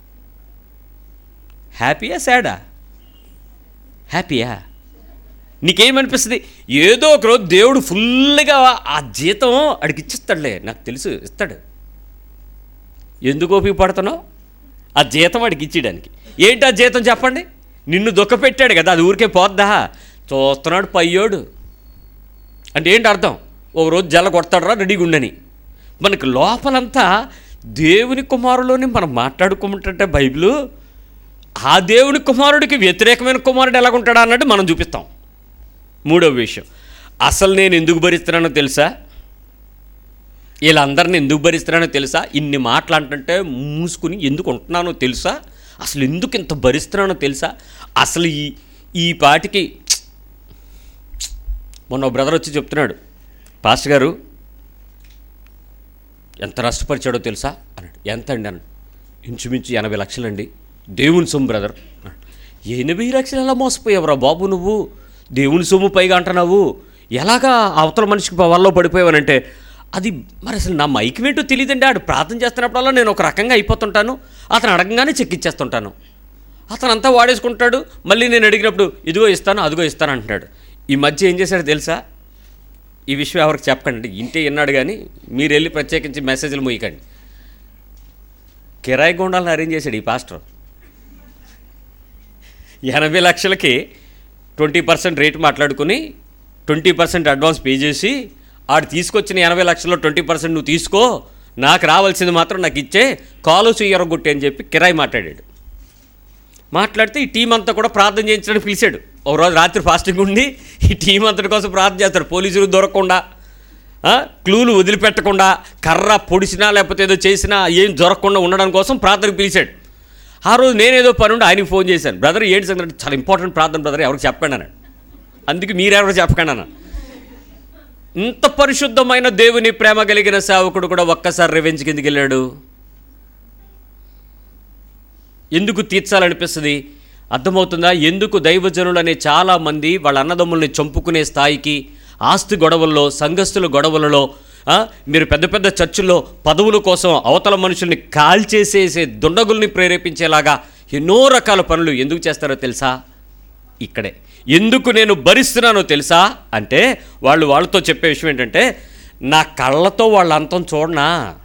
హ్యాపీయా సాడా హ్యాపీయా నీకేమనిపిస్తుంది ఏదో ఒక రోజు దేవుడు ఫుల్గా ఆ జీతం అడిగి ఇచ్చిస్తాడులే నాకు తెలుసు ఇస్తాడు ఎందుకు ఓపిక పడుతున్నావు ఆ జీతం వాడికి ఇచ్చేయడానికి ఏంటి ఆ జీతం చెప్పండి నిన్ను దుఃఖపెట్టాడు కదా అది ఊరికే పోద్దా చూస్తున్నాడు పయ్యోడు అంటే ఏంటి అర్థం ఒక రోజు జల కొడతాడరా రెడీగా ఉండని మనకి లోపలంతా దేవుని కుమారులోని మనం మాట్లాడుకుంటుంటే బైబిల్ ఆ దేవుని కుమారుడికి వ్యతిరేకమైన కుమారుడు ఎలాగుంటాడా అన్నట్టు మనం చూపిస్తాం మూడవ విషయం అసలు నేను ఎందుకు భరిస్తున్నానో తెలుసా వీళ్ళందరిని ఎందుకు భరిస్తున్నానో తెలుసా ఇన్ని మాటలు అంటుంటే మూసుకుని ఎందుకు ఉంటున్నానో తెలుసా అసలు ఎందుకు ఇంత భరిస్తున్నానో తెలుసా అసలు ఈ ఈ పాటికి మొన్న బ్రదర్ వచ్చి చెప్తున్నాడు పాస్టర్ గారు ఎంత నష్టపరిచాడో తెలుసా అన్నాడు ఎంత అండి అన్నాడు ఇంచుమించు ఎనభై లక్షలండి దేవుని సొమ్ము బ్రదర్ అన్నాడు. ఎనభై లక్షలు ఎలా మోసపోయావురా బాబు నువ్వు దేవుని సొమ్ము పైగా అంటున్నావు ఎలాగా అవతల మనిషికి వల్ల పడిపోయావనంటే అది మరి అసలు నా మైకి ఏంటో తెలియదండి ఆడు ప్రార్థన చేస్తున్నప్పుడల్లా నేను ఒక రకంగా అయిపోతుంటాను అతను అడగంగానే చెక్కిచ్చేస్తుంటాను అతను అంతా వాడేసుకుంటాడు మళ్ళీ నేను అడిగినప్పుడు ఇదిగో ఇస్తాను అదిగో ఇస్తాను అంటున్నాడు ఈ మధ్య ఏం చేశాడో తెలుసా ఈ విషయం ఎవరికి చెప్పకండి ఇంటే విన్నాడు కానీ మీరు వెళ్ళి ప్రత్యేకించి మెసేజ్లు మూయకండి కిరాయి గుండాలను అరేంజ్ చేశాడు ఈ పాస్టర్ ఎనభై లక్షలకి ట్వంటీ పర్సెంట్ రేటు మాట్లాడుకుని ట్వంటీ పర్సెంట్ అడ్వాన్స్ పే చేసి ఆడు తీసుకొచ్చిన ఎనభై లక్షల్లో ట్వంటీ పర్సెంట్ నువ్వు తీసుకో నాకు రావాల్సింది మాత్రం నాకు ఇచ్చే కాలు ఎరగొట్టి అని చెప్పి కిరాయి మాట్లాడాడు మాట్లాడితే ఈ టీం అంతా కూడా ప్రార్థన చేయించడానికి పిలిచాడు ఒక రోజు రాత్రి ఫాస్టింగ్ ఉండి ఈ టీం అంతటి కోసం ప్రార్థన చేస్తారు పోలీసులు దొరకకుండా ఆ, క్లూలు వదిలిపెట్టకుండా కర్ర పొడిచినా లేకపోతే ఏదో చేసినా ఏం దొరకకుండా ఉండడం కోసం ప్రార్థనకు పిలిచాడు ఆ రోజు నేనేదో పని ఉండి ఆయనకి ఫోన్ చేశాను బ్రదర్ ఏంటి సంగతి అంటే, చాలా ఇంపార్టెంట్ ప్రార్థన బ్రదర్ ఎవరికి చెప్పండి అన్నాడు అందుకే మీరెవరు చెప్పకండి అన్నాను ఇంత పరిశుద్ధమైన దేవుని ప్రేమ కలిగిన సేవకుడు కూడా ఒక్కసారి రివెంజ్ కిందికి వెళ్ళాడు ఎందుకు తీర్చాలనిపిస్తుంది అర్థమవుతుందా ఎందుకు దైవజనులు అనే చాలామంది వాళ్ళ అన్నదమ్ముల్ని చంపుకునే స్థాయికి ఆస్తి గొడవల్లో సంఘస్థుల గొడవలలో ఆ, మీరు పెద్ద పెద్ద చర్చిల్లో పదవుల కోసం అవతల మనుషుల్ని కాల్చేసేసే దుండగుల్ని ప్రేరేపించేలాగా ఎన్నో రకాల పనులు ఎందుకు చేస్తారో తెలుసా ఇక్కడే ఎందుకు నేను భరిస్తున్నానో తెలుసా అంటే వాళ్ళు వాళ్ళతో చెప్పే విషయం ఏంటంటే నా కళ్ళతో వాళ్ళ అంతం చూడనా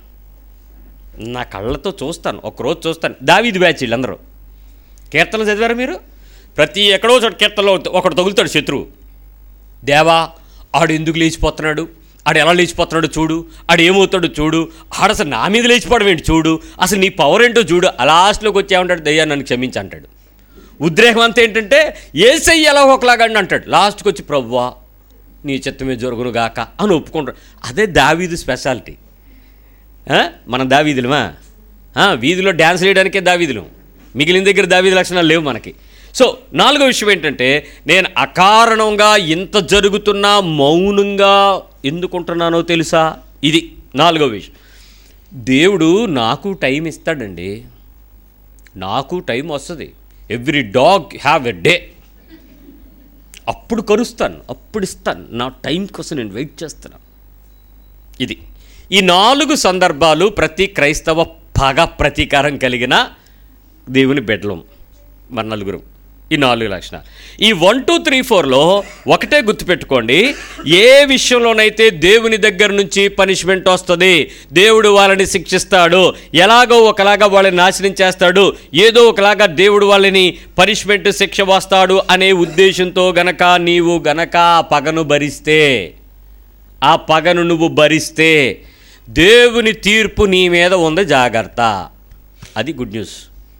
నా కళ్ళతో చూస్తాను ఒకరోజు చూస్తాను దావీది బ్యాచ్ వీళ్ళందరూ కీర్తనలు చదివారా మీరు ప్రతి ఎక్కడో చోట కీర్తనలో ఒకడు తగులుతాడు శత్రువు దేవా ఆడు ఎందుకు లేచిపోతున్నాడు ఆడు ఎలా లేచిపోతున్నాడు చూడు ఆడు ఏమవుతాడు చూడు ఆడు అసలు నా మీద లేచిపోవడం ఏంటి చూడు అసలు నీ పవర్ ఏంటో చూడు ఆ లాస్ట్లోకి వచ్చామంటాడు దయ్యా నన్ను క్షమించి అంటాడు ఉద్రేకం అంతా ఏంటంటే ఏసై ఎలా ఒకలాగా అని అంటాడు లాస్ట్కి వచ్చి ప్రవ్వా నీ చిత్తమే జరుగును గాక అని ఒప్పుకుంటాడు అదే దావీదు స్పెషాలిటీ ఆ? మనం దావీదులమా ఆ, వీధిలో డ్యాన్స్ వేయడానికే దావీదులం మిగిలిన దగ్గర దావీదు లక్షణాలు లేవు మనకి సో నాలుగో విషయం ఏంటంటే నేను అకారణంగా ఇంత జరుగుతున్నా మౌనంగా ఎందుకుంటున్నానో తెలుసా ఇది నాలుగో విషయం దేవుడు నాకు టైం ఇస్తాడండి నాకు టైం వస్తుంది every dog have a day అప్పుడు కరుస్తాను అప్పుడు ఇస్తాను నా టైం కోసం నేను వెయిట్ చేస్తున్నాను ఇది ఈ నాలుగు సందర్భాలు ప్రతి క్రైస్తవ పగ ప్రతీకారం కలిగిన దేవుని బెడ్లం మన నలుగురు ఈ నాలుగు లక్షణాలు ఈ వన్ టూ త్రీ ఫోర్లో ఒకటే గుర్తుపెట్టుకోండి ఏ విషయంలోనైతే దేవుని దగ్గర నుంచి పనిష్మెంట్ వస్తుంది దేవుడు వాళ్ళని శిక్షిస్తాడు ఎలాగో ఒకలాగా వాళ్ళని నాశనం చేస్తాడు ఏదో ఒకలాగా దేవుడు వాళ్ళని పనిష్మెంట్ శిక్ష వస్తాడు అనే ఉద్దేశంతో గనక నీవు గనక ఆ పగను భరిస్తే ఆ పగను నువ్వు భరిస్తే దేవుని తీర్పు నీ మీద ఉంది జాగ్రత్త అది గుడ్ న్యూస్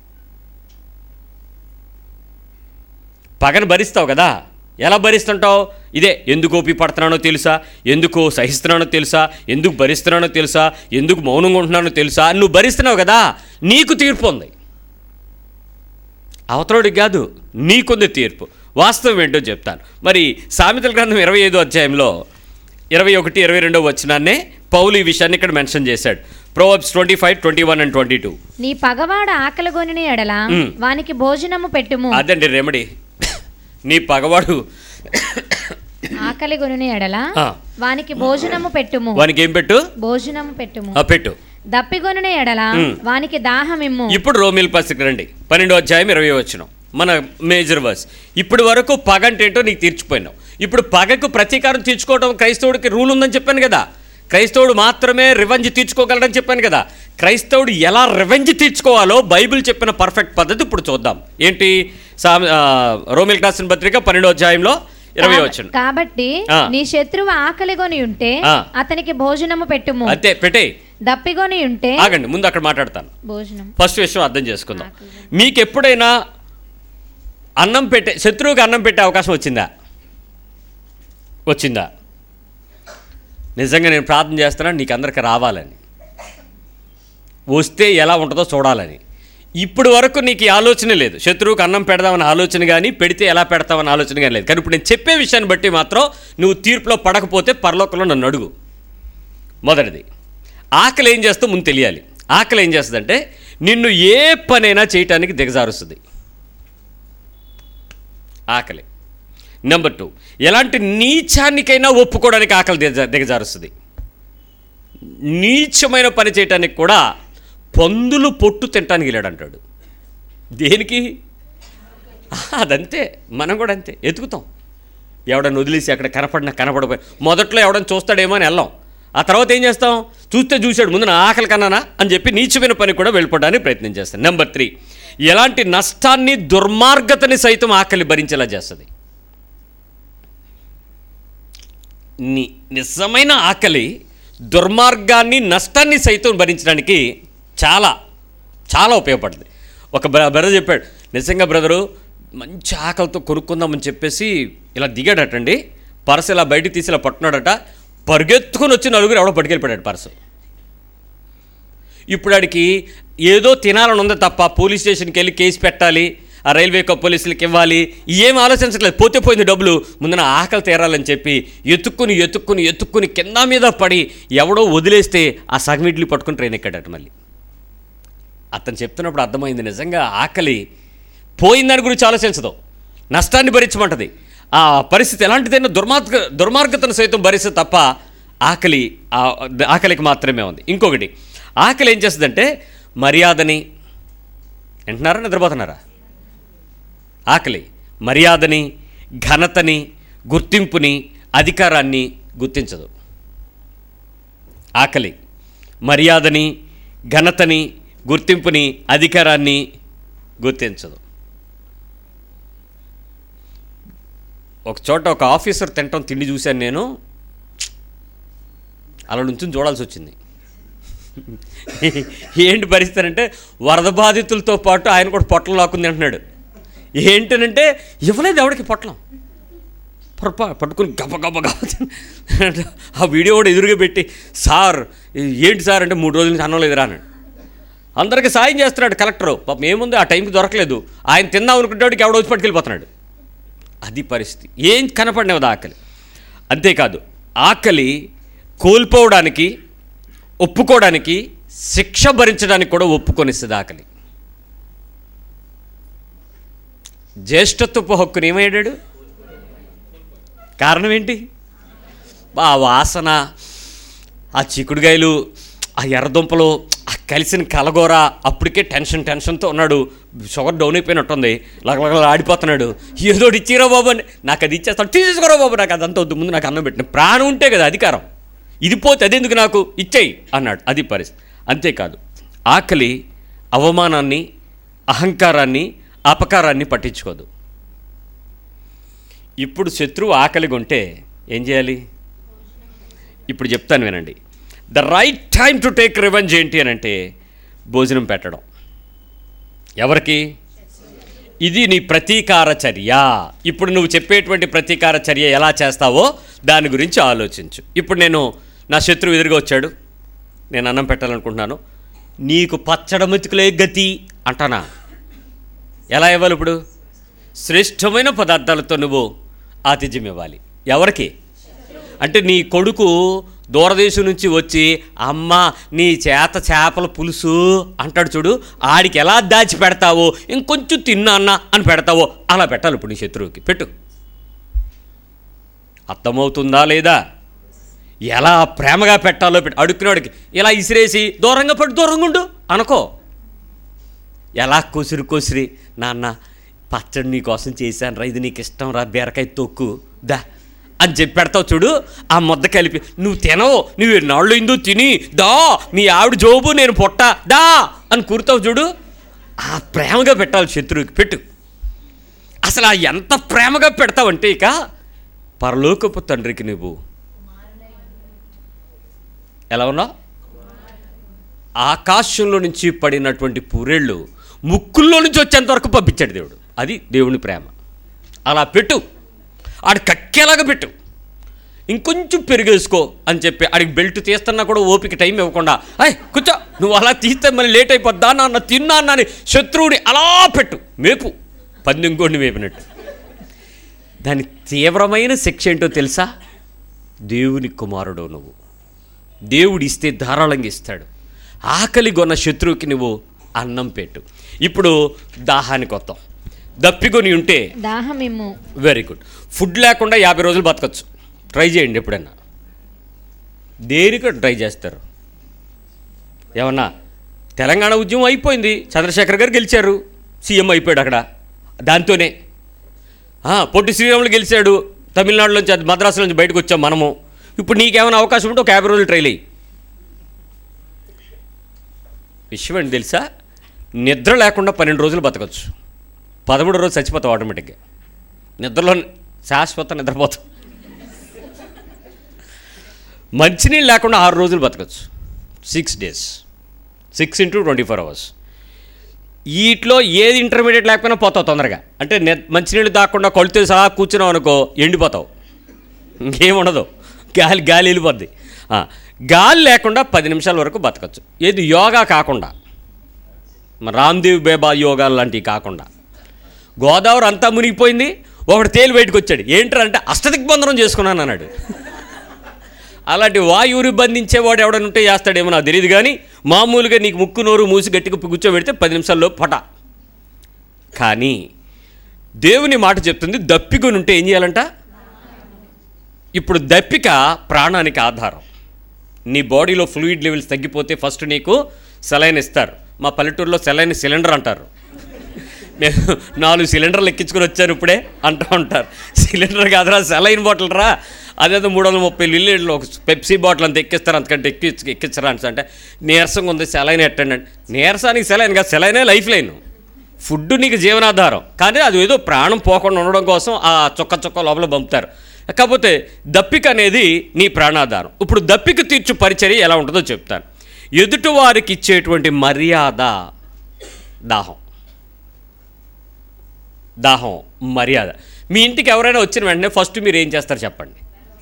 పగను భరిస్తావు కదా ఎలా భరిస్తుంటావు ఇదే ఎందుకు ఓపి పడుతున్నానో తెలుసా ఎందుకు సహిస్తున్నానో తెలుసా ఎందుకు భరిస్తున్నానో తెలుసా ఎందుకు మౌనంగా ఉంటున్నానో తెలుసా అని నువ్వు భరిస్తున్నావు కదా నీకు తీర్పు ఉంది అవతలోడికి కాదు నీకుంది తీర్పు వాస్తవం ఏంటో చెప్తాను మరి సామెతల గ్రంథం ఇరవై ఐదో అధ్యాయంలో ఇరవై ఒకటి ఇరవై రెండో వచ్చినాన్నే పౌలు ఈ విషయాన్ని ఇక్కడ మెన్షన్ చేశాడు Proverbs twenty five twenty one and twenty two నీ పగవాడు ఆకలిగొని ఎడల మ్. వానికి భోజనము పెట్టుము అదండి రెమెడీ నీ పగవాడు ఆకలిగొని ఎడల ఆ. వానికి భోజనము పెట్టుము వానికి ఏం పెట్టు భోజనము పెట్టుము ఆ, పెట్టు దప్పిగొని ఎడల మ్. వానికి దాహమిమ్ము ఇప్పుడు రోమిల్ పసికి రండి పన్నెండో అధ్యాయం ఇరవై వచ్చిన మన మేజర్ వర్స్ ఇప్పుడు వరకు పగ అంటే ఏంటో నీకు తీర్చిపోయినావు ఇప్పుడు పగకు ప్రతీకారం తీర్చుకోవడం క్రైస్తవుడికి రూల్ ఉందని చెప్పాను కదా క్రైస్తవుడు మాత్రమే రివెంజ్ తీర్చుకోగలడని చెప్పాను కదా క్రైస్తవుడు ఎలా రివెంజ్ తీర్చుకోవాలో బైబిల్ చెప్పిన పర్ఫెక్ట్ పద్ధతి ఇప్పుడు చూద్దాం ఏంటి సా రోమిల్ రాసిన పత్రిక పన్నెండో అధ్యాయంలో ఇరవై కాబ- వచ్చిన కాబట్టి ఆ. నీ శత్రువు ఆకలిగొని ఉంటే ఆ. అతనికి భోజనము పెట్టుము అంతే పెట్టే దప్పిగొని ఉంటే ఆగండి ముందు అక్కడ మాట్లాడతాను భోజనం ఫస్ట్ విషయం అర్థం చేసుకుందాం మీకు ఎప్పుడైనా అన్నం పెట్టే శత్రువుకి అన్నం పెట్టే అవకాశం వచ్చిందా వచ్చిందా నిజంగా నేను ప్రార్థన చేస్తున్నాను నీకు అందరికి రావాలని వస్తే ఎలా ఉంటుందో చూడాలని ఇప్పుడు వరకు నీకు ఈ ఆలోచన లేదు శత్రువుకి అన్నం పెడదామని ఆలోచన కానీ పెడితే ఎలా పెడతామని ఆలోచన కానీ లేదు కానీ ఇప్పుడు నేను చెప్పే విషయాన్ని బట్టి మాత్రం నువ్వు తీర్పులో పడకపోతే పరలోకంలో నన్ను అడుగు మొదటిది ఆకలి ఏం చేస్తో ముందు తెలియాలి ఆకలి ఏం చేస్తుందంటే నిన్ను ఏ పనైనా చేయటానికి దిగజారుస్తుంది ఆకలి నెంబర్ టూ ఎలాంటి నీచానికైనా ఒప్పుకోవడానికి ఆకలి దిగజా దిగజారుస్తుంది నీచమైన పని చేయటానికి కూడా పందులు పొట్టు తినటానికి వెళ్ళాడు అంటాడు దేనికి అదంతే మనం కూడా అంతే ఎతుకుతాం ఎవడన్నా వదిలేసి అక్కడ కనపడినా కనపడపోయి మొదట్లో ఎవడన్నా చూస్తాడేమో అని వెళ్ళాం ఆ తర్వాత ఏం చేస్తాం చూస్తే చూశాడు ముందు నా ఆకలి కన్నానా అని చెప్పి నీచమైన పని కూడా వెళ్ళిపోవడానికి ప్రయత్నం చేస్తాను నెంబర్ త్రీ ఎలాంటి నష్టాన్ని దుర్మార్గతని సైతం ఆకలి భరించేలా చేస్తుంది ని నిజమైన ఆకలి దుర్మార్గాన్ని నష్టాన్ని సైతం భరించడానికి చాలా చాలా ఉపయోగపడుతుంది ఒక బ్ర బ్రదర్ చెప్పాడు నిజంగా బ్రదరు మంచి ఆకలితో కొనుక్కుందామని చెప్పేసి ఇలా దిగాడటండి పర్సు ఇలా బయటికి తీసి ఇలా పట్టున్నాడట పరిగెత్తుకుని వచ్చి నలుగురు ఎవడో పట్టుకెళ్ళిపోయాడు పర్సు ఇప్పుడు ఆడికి ఏదో తినాలని ఉంది తప్ప పోలీస్ స్టేషన్కి వెళ్ళి కేసు పెట్టాలి ఆ రైల్వే కప్ పోలీసులకి ఇవ్వాలి ఏం ఆలోచించట్లేదు పోతే పోయింది డబ్బులు ముందున ఆకలి తీరాలని చెప్పి ఎత్తుక్కుని ఎత్తుక్కుని ఎత్తుక్కుని కింద మీద పడి ఎవడో వదిలేస్తే ఆ సగం ఇడ్లీ పట్టుకుని ట్రైన్ ఎక్కాడట మళ్ళీ అతను చెప్తున్నప్పుడు అర్థమైంది నిజంగా ఆకలి పోయిందని గురించి ఆలోచించదు నష్టాన్ని భరించమంటది ఆ పరిస్థితి ఎలాంటిదైనా దుర్మార్గ దుర్మార్గతను సైతం భరిస్తే తప్ప ఆకలి ఆ ఆకలికి మాత్రమే ఉంది ఇంకొకటి ఆకలి ఏం చేస్తుందంటే మర్యాదని వింటున్నారా నిద్రపోతున్నారా ఆకలి మర్యాదని ఘనతని గుర్తింపుని అధికారాన్ని గుర్తించదు ఆకలి మర్యాదని ఘనతని గుర్తింపుని అధికారాన్ని గుర్తించదు ఒక చోట ఒక ఆఫీసర్ తినటం తిండి చూశాను నేను అలా నుంచి చూడాల్సి వచ్చింది ఏంటి పరిస్థితి అంటే వరద బాధితులతో పాటు ఆయన కూడా పొట్టలు లాక్కుంది అంటున్నాడు ఏంటనంటే ఇవ్వలేదు ఎవడికి పొట్లం పొరపా పట్టుకుని గబ గబ గబ తిన్న- ఆ వీడియో కూడా ఎదురుగా పెట్టి సార్ ఏంటి సార్ అంటే మూడు రోజుల నుంచి అన్నం లేదురా అన్నాడు అందరికీ సాయం చేస్తున్నాడు కలెక్టరు పాపం ఏముంది ఆ టైంకి దొరకలేదు ఆయన తిందాం అనుకుంటాడికి ఎవడో వచ్చి పట్టుకెళ్ళిపోతున్నాడు అది పరిస్థితి ఏం కనపడినది ఆకలి అంతేకాదు ఆకలి కోల్పోవడానికి ఒప్పుకోవడానికి శిక్ష భరించడానికి కూడా ఒప్పుకొనిస్తుంది ఆకలి జ్యేష్ఠత్వపు హక్కుని ఏమయ్యాడు కారణం ఏంటి ఆ వాసన ఆ చిక్కుడుగాయలు ఆ ఎర్రదుంపలు ఆ కలిసిన కలగూర అప్పటికే టెన్షన్ టెన్షన్తో ఉన్నాడు షుగర్ డౌన్ అయిపోయినట్టుంది లగలగల ఆడిపోతున్నాడు ఏదో ఒకటి ఇచ్చిరా బాబు అని నాకు అది ఇచ్చేస్తాను తీసుకోరా బాబు నాకు అదంతా వద్దు ముందు నాకు అన్నం పెట్టిన ప్రాణం ఉంటే కదా అధికారం ఇది పోతే అదెందుకు నాకు ఇచ్చేయి అన్నాడు అది పరిస్థితి అంతేకాదు ఆకలి అవమానాన్ని అహంకారాన్ని అపకారాన్ని పట్టించుకోదు ఇప్పుడు శత్రువు ఆకలిగా ఉంటే ఏం చేయాలి ఇప్పుడు చెప్తాను వినండి the right time to take revenge ఏంటి అని అంటే భోజనం పెట్టడం ఎవరికి ఇది నీ ప్రతీకార చర్య ఇప్పుడు నువ్వు చెప్పేటువంటి ప్రతీకార చర్య ఎలా చేస్తావో దాని గురించి ఆలోచించు ఇప్పుడు నేను నా శత్రువు ఎదురుగా వచ్చాడు నేను అన్నం పెట్టాలనుకుంటున్నాను నీకు పచ్చడమెతుకులే గతి అంటానా ఎలా ఇవ్వాలి ఇప్పుడు శ్రేష్టమైన పదార్థాలతో నువ్వు ఆతిథ్యం ఇవ్వాలి ఎవరికి అంటే నీ కొడుకు దూరదేశం నుంచి వచ్చి అమ్మ నీ చేత చేపల పులుసు అంటాడు చూడు ఆడికి ఎలా దాచి పెడతావో ఇంకొంచెం తిన్నా అన్న అని పెడతావో అలా పెట్టాలి ఇప్పుడు నీ శత్రువుకి పెట్టు అర్థమవుతుందా లేదా ఎలా ప్రేమగా పెట్టాలో పెట్టు అడుక్కునేవాడికి ఇలా ఇసిరేసి దూరంగా పట్టు దూరంగా ఉండు అనుకో ఎలా కొసిరి కొసిరి నాన్న పచ్చడి నీకోసం చేశాను రా ఇది నీకు ఇష్టం రా బీరకాయ తొక్కు దా అని చెప్పి పెడతావు చూడు ఆ ముద్ద కలిపి నువ్వు తినవు నువ్వు ఎన్నాళ్ళు ఇందు తిని దా మీ ఆవిడ జోబు నేను పొట్ట దా అని కూరుతావు చూడు ఆ ప్రేమగా పెట్టాలి శత్రువుకి పెట్టు అసలు ఆ ఎంత ప్రేమగా పెడతావంటే ఇక పరలోకపు తండ్రికి నువ్వు ఎలా ఉన్నావు ఆకాశంలో నుంచి పడినటువంటి పూరేళ్ళు ముక్కుల్లో నుంచి వచ్చేంత వరకు పంపించాడు దేవుడు అది దేవుని ప్రేమ అలా పెట్టు ఆడు కక్కేలాగా పెట్టు ఇంకొంచెం పెరిగేసుకో అని చెప్పి ఆడికి బెల్ట్ తీస్తున్నా కూడా ఓపిక టైం ఇవ్వకుండా అయ్ కూర్చో నువ్వు అలా తీస్తే మళ్ళీ లేట్ అయిపోద్దా నాన్న తిన్నా అన్న అని శత్రువుని అలా పెట్టు మేపు పందెంగోడిని మేపినట్టు దాని తీవ్రమైన శిక్ష ఏంటో తెలుసా దేవుని కుమారుడు నువ్వు దేవుడు ఇస్తే ధారాళంగా ఇస్తాడు ఆకలి కొన్న శత్రువుకి నువ్వు అన్నం పెట్టు ఇప్పుడు దాహానికి వస్తాం దప్పికొని ఉంటే దాహమిమ్ము వెరీ గుడ్ ఫుడ్ లేకుండా యాభై రోజులు బతకచ్చు ట్రై చేయండి ఎప్పుడైనా దేనికి ట్రై చేస్తారు ఏమన్నా తెలంగాణ ఉద్యమం అయిపోయింది చంద్రశేఖర్ గారు గెలిచారు సీఎం అయిపోయాడు అక్కడ దాంతోనే ఆ, పొట్టి శ్రీరాములు గెలిచాడు తమిళనాడులోంచి అది మద్రాసు నుంచి బయటకు వచ్చాం మనము ఇప్పుడు నీకేమైనా అవకాశం ఉంటే ఒక యాభై రోజులు ట్రైల్ అయ్యి విషయం ఏంటి తెలుసా నిద్ర లేకుండా పన్నెండు రోజులు బతకచ్చు పదమూడు రోజు చచ్చిపోతావు ఆటోమేటిక్గా నిద్రలో శాశ్వత నిద్రపోతావు మంచినీళ్ళు లేకుండా ఆరు రోజులు బతకచ్చు six days six into twenty four hours వీటిలో ఏది ఇంటర్మీడియట్ లేకపోయినా పోతావు తొందరగా అంటే నె మంచినీళ్ళు దాక్కుండా కొలితే సహా కూర్చున్నావు అనుకో ఎండిపోతావు ఇంకేం ఉండదు గాలి గాలి వెళ్ళిపోద్ది ఆ, గాలి లేకుండా పది నిమిషాల వరకు బతకచ్చు ఏది యోగా కాకుండా మన రామ్దేవ్ బేబా యోగా లాంటివి కాకుండా గోదావరి అంతా మునిగిపోయింది ఒకడు తేలి బయటకు వచ్చాడు ఏంటంటే అష్టదిగ్బంధనం చేసుకున్నాను అన్నాడు అలాంటి వాయువుని బంధించేవాడు ఎవడనుంటే చేస్తాడేమో నాకు తెలియదు కానీ మామూలుగా నీకు ముక్కు నోరు మూసి గట్టిగా కూర్చోబెడితే పది నిమిషాల్లో పట కానీ దేవుని మాట చెప్తుంది దప్పికొని ఉంటే ఏం చేయాలంట ఇప్పుడు దప్పిక ప్రాణానికి ఆధారం నీ బాడీలో ఫ్లూయిడ్ లెవెల్స్ తగ్గిపోతే ఫస్ట్ నీకు సెలైన్ ఇస్తారు మా పల్లెటూరులో సెలైన్ సిలిండర్ అంటారు నేను నాలుగు సిలిండర్లు ఎక్కించుకొని వచ్చాను ఇప్పుడే అంటూ ఉంటారు సిలిండర్ కాదురా సెలైన్ బాటిల్ రా అదేదో మూడు వందల ముప్పై లిల్లీళ్ళు ఒక పెప్సీ బాటిల్ అంత ఎక్కిస్తారు అంతకంటే ఎక్కి ఎక్కించరా అని అంటే నీరసంగా ఉంది సెలైన్ ఎట్టండి అంటే నీరసానికి సెలైన్ కాదు సెలైనే లైఫ్ లైన్ ఫుడ్ నీకు జీవనాధారం కానీ అది ఏదో ప్రాణం పోకుండా ఉండడం కోసం ఆ చొక్క చొక్క లోపల పంపుతారు కాకపోతే దప్పిక అనేది నీ ప్రాణాధారం ఇప్పుడు దప్పిక తీర్చు పరిచర్య ఎలా ఉంటుందో చెప్తాను ఎదుటివారికి ఇచ్చేటువంటి మర్యాద దాహం దాహం మర్యాద మీ ఇంటికి ఎవరైనా వచ్చిన వెంటనే ఫస్ట్ మీరు ఏం చేస్తారు చెప్పండి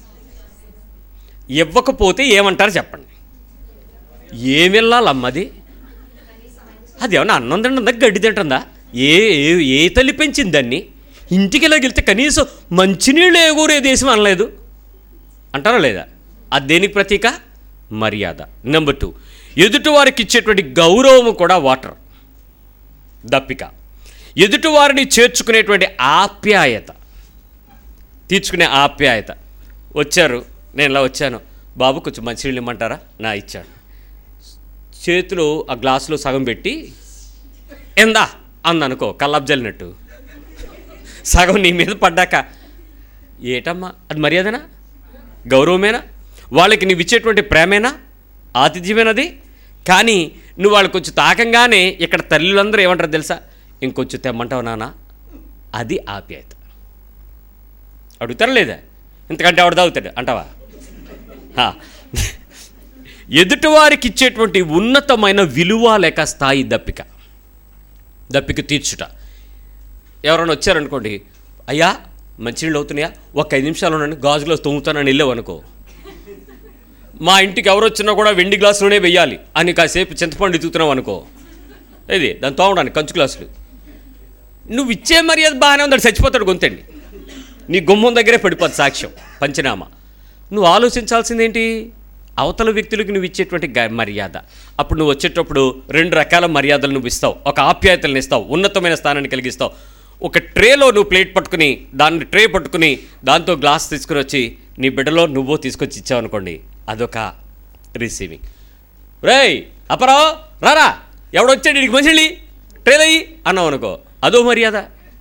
ఇవ్వకపోతే ఏమంటారు చెప్పండి ఏం వెళ్ళాలమ్మది అది ఏమన్నా అన్నం తింటుందా గడ్డి తింటుందా ఏ ఏ- ఏ తల్లి పెంచింది దాన్ని ఇంటికి ఇలా వెళ్తే కనీసం మంచినీళ్ళు ఏగూరే దేశం అనలేదు అంటారా లేదా అది దేనికి ప్రతీక మర్యాద నెంబర్ టూ ఎదుటివారికి ఇచ్చేటువంటి గౌరవం కూడా వాటర్ దప్పిక ఎదుటివారిని చేర్చుకునేటువంటి ఆప్యాయత తీర్చుకునే ఆప్యాయత వచ్చారు నేను ఇలా వచ్చాను బాబు కొంచెం మంచినీళ్ళు ఇమ్మంటారా నా ఇచ్చాడు చేతిలో ఆ గ్లాసులో సగం పెట్టి ఎందా అందనుకో కల్లాపు జల్లినట్టు సగం నీ మీద పడ్డాక ఏటమ్మా అది మర్యాదనా గౌరవమేనా వాళ్ళకి నువ్వు ఇచ్చేటువంటి ప్రేమేనా ఆతిథ్యమేనది కానీ నువ్వు వాళ్ళకి కొంచెం తాకంగానే ఇక్కడ తల్లులందరూ ఏమంటారు తెలుసా ఇంకొంచెం తెమ్మంటావు నాన్న అది ఆప్యాయత అడుగుతారా లేదా ఇంతకంటే ఆవిడ తాగుతాడు అంటావా హా. ఎదుటివారికి ఇచ్చేటువంటి ఉన్నతమైన విలువ లేక స్థాయి దప్పిక దప్పిక తీర్చుట ఎవరైనా వచ్చారనుకోండి అయ్యా మంచినీళ్ళు అవుతున్నాయా ఒక ఐదు నిమిషాలు ఉండండి గాజులో తొమ్ముతానని వెళ్ళావు అనుకో మా ఇంటికి ఎవరు వచ్చినా కూడా వెండి గ్లాసులోనే వెయ్యాలి అని కాసేపు చింతపండు ఎత్తుతున్నావు అనుకో ఇది దాన్ని తోమడానికి కంచు గ్లాసులు నువ్వు ఇచ్చే మర్యాద బాగానే ఉందని చచ్చిపోతాడు గొంతండి నీ గుమ్మం దగ్గరే పడిపోద్ది సాక్ష్యం పంచనామా నువ్వు ఆలోచించాల్సిందేంటి అవతల వ్యక్తులకు నువ్వు ఇచ్చేటువంటి గ- మర్యాద అప్పుడు నువ్వు వచ్చేటప్పుడు రెండు రకాల మర్యాదలు నువ్వు ఇస్తావు ఒక ఆప్యాయతలను ఇస్తావు ఉన్నతమైన స్థానాన్ని కలిగిస్తావు ఒక ట్రేలో నువ్వు ప్లేట్ పట్టుకుని దాన్ని ట్రే పట్టుకుని దాంతో గ్లాస్ తీసుకుని వచ్చి నీ బిడ్డలో నువ్వు తీసుకొచ్చి ఇచ్చావు అనుకోండి అదొక రిసీవింగ్ రేయ్ అపరా రారా ఎవడొచ్చాడు నీకు మంచిళ్ళి ట్రేలయ్యి అన్నావు అనుకో అదో మర్యాద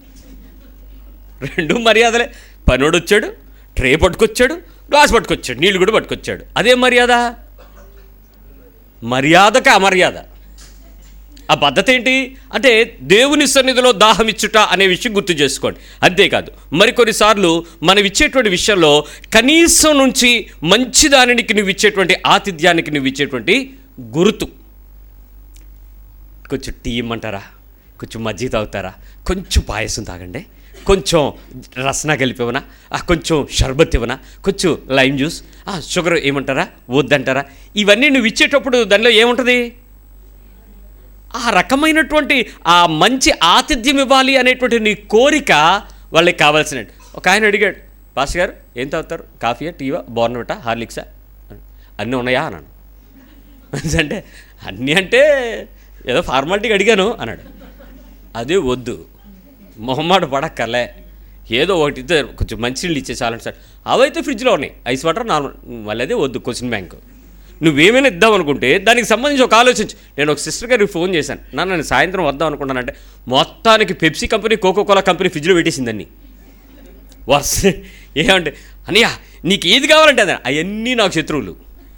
రెండు మర్యాదలే పనోడు వచ్చాడు ట్రే పట్టుకొచ్చాడు గ్లాస్ పట్టుకొచ్చాడు నీళ్ళు కూడా పట్టుకొచ్చాడు అదే మర్యాద మర్యాదకి అమర్యాద ఆ పద్ధతి ఏంటి అంటే దేవుని సన్నిధిలో దాహం ఇచ్చుట అనే విషయం గుర్తు చేసుకోండి అంతేకాదు మరికొన్నిసార్లు మనం ఇచ్చేటువంటి విషయంలో కనీసం నుంచి మంచి దానికి నువ్వు ఇచ్చేటువంటి ఆతిథ్యానికి నువ్వు ఇచ్చేటువంటి గుర్తు కొంచెం టీ ఇమ్మంటారా కొంచెం మజ్జిగ తాగుతారా కొంచెం పాయసం తాగండి కొంచెం రసన కలిపివనా కొంచెం షర్బత్ ఇవ్వనా కొంచెం లైమ్ జ్యూస్ ఆ, షుగర్ ఏమంటారా వద్దంటారా ఇవన్నీ నువ్వు ఇచ్చేటప్పుడు దానిలో ఏముంటుంది ఆ రకమైనటువంటి ఆ మంచి ఆతిథ్యం ఇవ్వాలి అనేటువంటి నీ కోరిక వాళ్ళకి కావాల్సిన ఒక ఆయన అడిగాడు పాస్ గారు ఏం తాగుతారు కాఫీయా టీవా బోర్నవిటా హార్లిక్సా అన్నీ ఉన్నాయా అన్నాను అంటే అన్నీ అంటే ఏదో ఫార్మాలిటీగా అడిగాను అన్నాడు అదే వద్దు మొహమాట పడక్కర్లే ఏదో ఒకటి ఇస్తే కొంచెం మంచినీళ్ళు ఇచ్చే చాలండి సార్ అవైతే ఫ్రిడ్జ్లో ఉన్నాయి ఐస్ వాటర్ నార్మల్ మళ్ళీ అదే వద్దు క్వశ్చన్ బ్యాంక్ నువ్వేమైనా ఇద్దాం అనుకుంటే దానికి సంబంధించి ఒక ఆలోచించు నేను ఒక సిస్టర్ గారికి ఫోన్ చేశాను నాన్న నేను సాయంత్రం వద్దాం అనుకుంటానంటే మొత్తానికి Pepsi company Coca Cola company ఫ్రిడ్జ్లో పెట్టేసిందండి వర్స్ ఏమంటే అన్నయ్య నీకు ఏది కావాలంటే అదే అవన్నీ నాకు శత్రువులు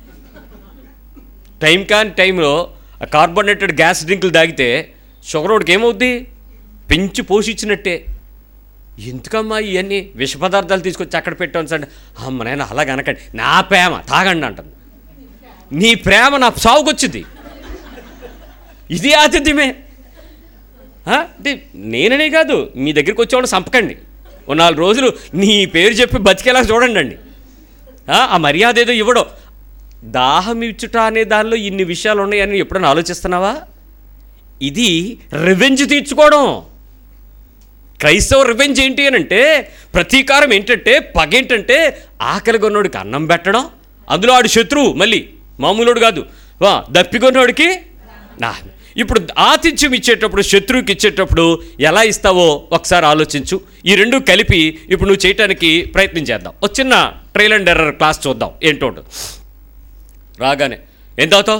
టైం కాని టైంలో ఆ కార్బోనేటెడ్ గ్యాస్ డ్రింకులు తాగితే షుగర్ ఒకటికి ఏమవుద్ది పెంచి పోషించినట్టే ఎందుకమ్మా ఇవన్నీ విష పదార్థాలు తీసుకొచ్చి అక్కడ పెట్టాను సార్ అమ్మ నేను అలాగ అనకండి నా ప్రేమ తాగండి అంటాను నీ ప్రేమ నా సాగుకొచ్చింది ఇది ఆతిథ్యమే ఆ? అంటే నేననే కాదు మీ దగ్గరికి వచ్చేవాడు సంపకండి ఓ నాలుగు రోజులు నీ పేరు చెప్పి బతికేలా చూడండి అండి ఆ ఆ మర్యాద ఏదో ఇవ్వడం దాహం ఇచ్చుట అనే దానిలో ఇన్ని విషయాలు ఉన్నాయని ఎప్పుడైనా ఆలోచిస్తున్నావా ఇది రివెంజ్ తీర్చుకోవడం క్రైస్తవ రివెంజ్ ఏంటి అని అంటే ప్రతీకారం ఏంటంటే పగ ఏంటంటే ఆకలి కొన్నోడికి అన్నం పెట్టడం అందులో ఆడు శత్రువు మళ్ళీ మామూలుడు కాదు వా దప్పికొన్నోడికి నా ఇప్పుడు ఆతిథ్యం ఇచ్చేటప్పుడు శత్రువుకి ఇచ్చేటప్పుడు ఎలా ఇస్తావో ఒకసారి ఆలోచించు ఈ రెండు కలిపి ఇప్పుడు నువ్వు చేయటానికి ప్రయత్నం చేద్దాం ఒక చిన్న ట్రైల్ అండ్ ఎర్రర్ క్లాస్ చూద్దాం ఏంటో రాగానే ఏం తాగుతావు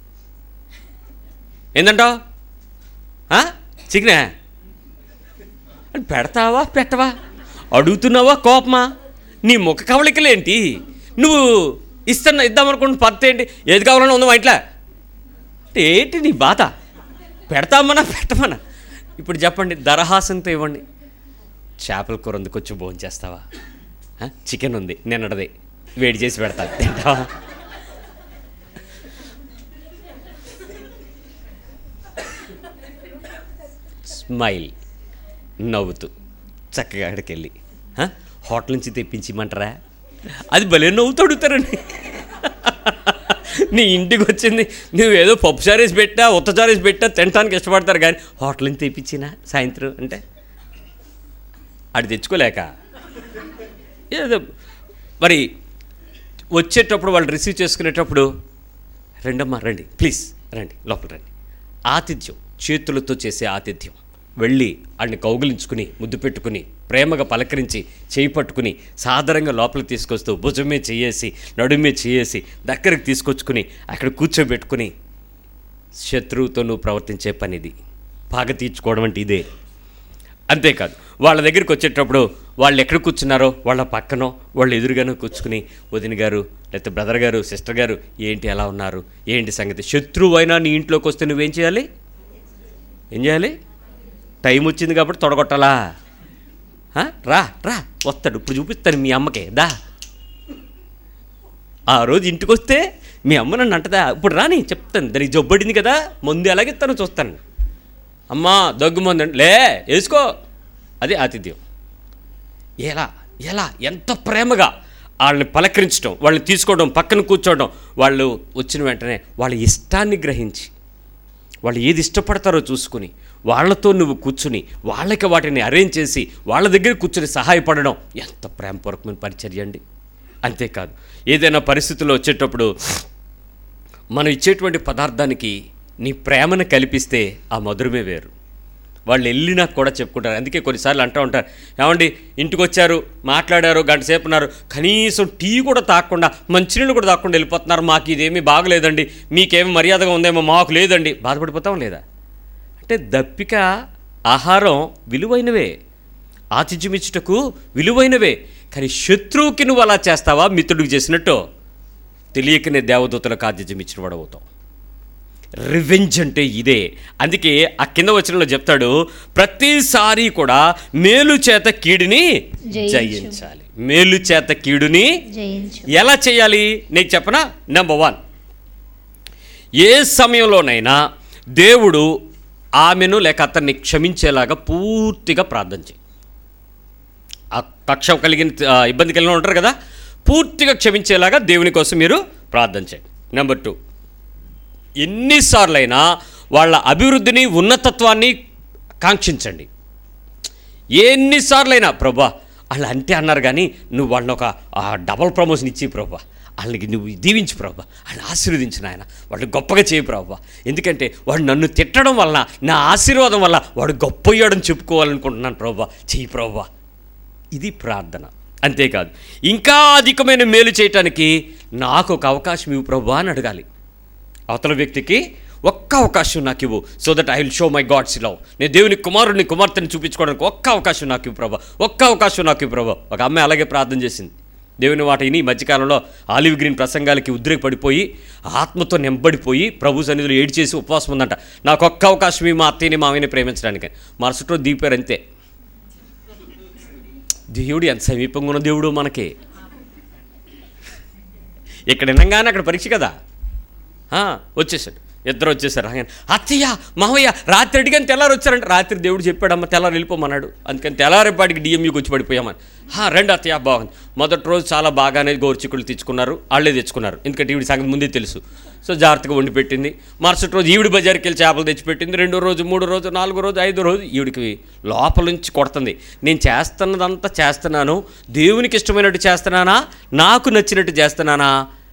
ఏందంటావు చికెనే అని పెడతావా పెట్టవా అడుగుతున్నావా కోపమా నీ ముఖ కవళికలేంటి నువ్వు ఇస్తున్నా ఇద్దామనుకుంటున్న పద్ధతి ఏంటి ఏది కావాలన్నా ఉందా మా ఇంట్లో అంటే ఏంటి నీ బాధ పెడతామన్నా పెట్టమన్నా ఇప్పుడు చెప్పండి దరహాసంతో ఇవ్వండి చేపల కూర ఉంది కొంచెం భోజనం చేస్తావా ఆ, చికెన్ ఉంది నిన్నటిది వేడి చేసి పెడతా తింటావా స్మైల్ నవ్వుతూ చక్కగా అక్కడికి వెళ్ళి "హ? హోటల్ నుంచి తెప్పించిమంటారా అది భలే నవ్వుతూ అడుగుతారండి నీ ఇంటికి వచ్చింది నువ్వు ఏదో పప్పు చారేసి పెట్టా ఉత్త చారేసి పెట్టా తినడానికి ఇష్టపడతారు కానీ హోటల్ నుంచి తెప్పించినా సాయంత్రం అంటే అది తెచ్చుకోలేక ఏదో మరి వచ్చేటప్పుడు వాళ్ళు రిసీవ్ చేసుకునేటప్పుడు రండమ్మా రండి ప్లీజ్ రండి లోపల రండి ఆతిథ్యం చేతులతో చేసే ఆతిథ్యం వెళ్ళి వాడిని కౌగిలించుకుని ముద్దు పెట్టుకుని ప్రేమగా పలకరించి చేయి పట్టుకుని సాధారణంగా లోపలికి తీసుకొస్తూ భుజమే చేయేసి నడుమే చేయేసి దగ్గరికి తీసుకొచ్చుకుని అక్కడ కూర్చోబెట్టుకుని శత్రువుతో నువ్వు ప్రవర్తించే పనిది పాగ తీర్చుకోవడం అంటే ఇదే అంతేకాదు వాళ్ళ దగ్గరికి వచ్చేటప్పుడు వాళ్ళు ఎక్కడ కూర్చున్నారో వాళ్ళ పక్కనో వాళ్ళు ఎదురుగానో కూర్చుకుని వదిన గారు లేకపోతే బ్రదర్ గారు సిస్టర్ గారు ఏంటి ఎలా ఉన్నారు ఏంటి సంగతి శత్రువు అయినా నీ ఇంట్లోకి వస్తే నువ్వేం చేయాలి ఏం చేయాలి టైం వచ్చింది కాబట్టి తొడగొట్టాలా ఆ? రా రా వస్తాడు ఇప్పుడు చూపిస్తాను మీ అమ్మకే దా ఆ రోజు ఇంటికి వస్తే మీ అమ్మ నన్ను అంటదా ఇప్పుడు రాని చెప్తాను దానికి జబ్బడింది కదా ముందు ఎలాగిస్తానో చూస్తాను అమ్మా దగ్గు మందు అంటే లే వేసుకో అది ఆతిథ్యం ఎలా ఎలా ఎంత ప్రేమగా వాళ్ళని పలకరించడం వాళ్ళని తీసుకోవడం పక్కన కూర్చోవడం వాళ్ళు వచ్చిన వెంటనే వాళ్ళ ఇష్టాన్ని గ్రహించి వాళ్ళు ఏది ఇష్టపడతారో చూసుకుని వాళ్ళతో నువ్వు కూర్చుని వాళ్ళకి వాటిని అరేంజ్ చేసి వాళ్ళ దగ్గర కూర్చుని సహాయపడడం ఎంత ప్రేమపూర్వకమైన పరిచర్య అండి అంతేకాదు ఏదైనా పరిస్థితుల్లో వచ్చేటప్పుడు మనం ఇచ్చేటువంటి పదార్థానికి నీ ప్రేమను కల్పిస్తే ఆ మధురమే వేరు వాళ్ళు వెళ్ళినా కూడా చెప్పుకుంటారు అందుకే కొన్నిసార్లు అంటూ ఉంటారు ఏమండి ఇంటికి వచ్చారు మాట్లాడారు గంట సేపు ఉన్నారు కనీసం టీ కూడా తాగకుండా మంచినీళ్ళు కూడా తాగకుండా వెళ్ళిపోతున్నారు మాకు ఇదేమీ బాగలేదండి మీకేమి మర్యాదగా ఉందేమో మాకు లేదండి బాధపడిపోతాం లేదా అంటే దప్పిక ఆహారం విలువైనవే ఆతిథ్యమిచ్చుటకు విలువైనవే కానీ శత్రువుకి నువ్వు అలా చేస్తావా మిత్రుడికి చేసినట్టు తెలియకనే దేవదూతలకు ఆతిథ్యం ఇచ్చిన వాడు అవుతావు రివెంజ్ అంటే ఇదే అందుకే ఆ కింద వచనంలో చెప్తాడు ప్రతిసారి కూడా మేలు చేత కీడుని జయించు. జయించాలి మేలు చేత కీడుని జయించు ఎలా చేయాలి నీకు చెప్పనా నెంబర్ వన్ ఏ సమయంలోనైనా దేవుడు ఆమెను లేక అతన్ని క్షమించేలాగా పూర్తిగా ప్రార్థన చేయి ఆ కక్ష కలిగిన ఆ, ఇబ్బంది కలిగిన వాళ్ళు ఉంటారు కదా పూర్తిగా క్షమించేలాగా దేవుని కోసం మీరు ప్రార్థన చేయండి నెంబర్ టూ ఎన్నిసార్లైనా వాళ్ళ అభివృద్ధిని ఉన్నతత్వాన్ని కాంక్షించండి ఎన్నిసార్లైనా ప్రభా వాళ్ళు అంతే అన్నారు కానీ నువ్వు వాళ్ళని ఒక ఆ, డబల్ ప్రమోషన్ ఇచ్చి ప్రభా వాళ్ళకి నువ్వు దీవించు ప్రభా వాళ్ళని ఆశీర్వదించు నాయన వాళ్ళు గొప్పగా చేయి ప్రభా ఎందుకంటే వాడు నన్ను తిట్టడం వలన నా ఆశీర్వాదం వల్ల వాడు గొప్ప అయ్యాడని చెప్పుకోవాలనుకుంటున్నాను ప్రభా చెయ్యి ప్రభా ఇది ప్రార్థన అంతేకాదు ఇంకా అధికమైన మేలు చేయటానికి నాకు ఒక అవకాశం ఇవ్వు ప్రభు అని అడగాలి అవతల వ్యక్తికి ఒక్క అవకాశం నాకు ఇవ్వు so that I will show my God's love నేను దేవుని కుమారుడిని కుమార్తెని చూపించుకోవడానికి ఒక్క అవకాశం నాకు ఇవ్వు ప్రభా ఒక్క అవకాశం నాకు ఇవ్వు ప్రభా ఒక అమ్మాయి అలాగే ప్రార్థన చేసింది దేవుని వాట విని ఈ మధ్యకాలంలో ఆలివ్ గ్రీన్ ప్రసంగాలకి ఉద్రేకపడిపోయి ఆత్మతో నెంబడిపోయి ప్రభు సన్నిధిలో ఏడ్ చేసి ఉపవాసం ఉందంట నాకు ఒక్క అవకాశం ఈ మా అత్తయ్యని మామయ్యని ప్రేమించడానికి మరుసటి రోజు దీపారు అంతే దేవుడు ఎంత సమీపంగా ఉన్న దేవుడు మనకి ఇక్కడ వినంగానే అక్కడ పరీక్ష కదా ఆ, వచ్చేసాడు ఇద్దరు వచ్చేసారు ఆయన అత్తయ్య మావయ్య రాత్రి అడిగాని తెల్లారు వచ్చారంటే రాత్రి దేవుడు చెప్పాడమ్మ తెల్లారు వెళ్ళిపోమన్నాడు అందుకని తెల్లారేపాటికి డిఎంయూకి వచ్చి పడిపోయామని "హా, రండి అత్తయ్య బాగుంది మొదటి రోజు చాలా బాగానే గోరుచిక్కులు తెచ్చుకున్నారు వాళ్ళే తెచ్చుకున్నారు ఎందుకంటే ఈవిడ సంగతి ముందే తెలుసు సో జాగ్రత్తగా వండి పెట్టింది మరుసటి రోజు ఈవిడ బజార్కి వెళ్ళి చేపలు తెచ్చిపెట్టింది రెండో రోజు మూడో రోజు నాలుగో రోజు ఐదో రోజు ఈవిడికి లోపల నుంచి కొడుతుంది నేను చేస్తున్నదంతా చేస్తున్నాను దేవునికి ఇష్టమైనట్టు చేస్తున్నానా నాకు నచ్చినట్టు చేస్తున్నానా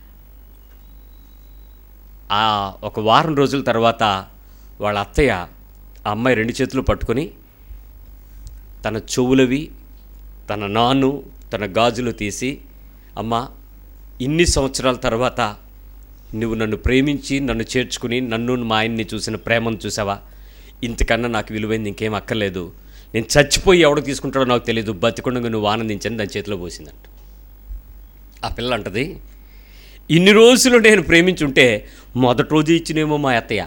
ఆ ఒక వారం రోజుల తర్వాత వాళ్ళ అత్తయ్య ఆ అమ్మాయి రెండు చేతులు పట్టుకొని తన చెవులవి తన నాను తన గాజులు తీసి అమ్మ ఇన్ని సంవత్సరాల తర్వాత నువ్వు నన్ను ప్రేమించి నన్ను చేర్చుకుని నన్ను మా ఆయన్ని చూసిన ప్రేమను చూసావా ఇంతకన్నా నాకు విలువైంది ఇంకేం అక్కర్లేదు నేను చచ్చిపోయి ఎవడు తీసుకుంటాడో నాకు తెలియదు బతికుండగా నువ్వు ఆనందించని దాని చేతిలో పోసిందంట ఆ పిల్ల అంటది ఇన్ని రోజులు నేను ప్రేమించుంటే మొదటి రోజు ఇచ్చినేమో మా అత్తయ్య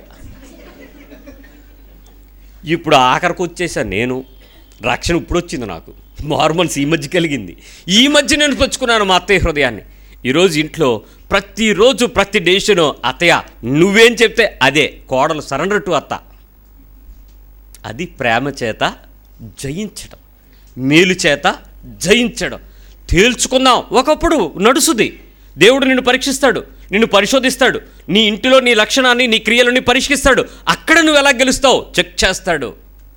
ఇప్పుడు ఆఖరికి వచ్చేసాను నేను రక్షణ ఇప్పుడు వచ్చింది నాకు మార్మల్స్ ఈ మధ్య కలిగింది ఈ మధ్య నేను పుచ్చుకున్నాను మా అత్తయ్య హృదయాన్ని ఈరోజు ఇంట్లో ప్రతిరోజు ప్రతి డేషను అత్తయ్య నువ్వేం చెప్తే అదే కోడలు సరెండర్ టు అత్త అది ప్రేమ చేత జయించడం మేలు చేత జయించడం తేల్చుకుందాం ఒకప్పుడు నడుసుది దేవుడు నిన్ను పరీక్షిస్తాడు నిన్ను పరిశోధిస్తాడు నీ ఇంటిలో నీ లక్షణాన్ని నీ క్రియలని పరీక్షిస్తాడు అక్కడ నువ్వు ఎలా గెలుస్తావు చెక్ చేస్తాడు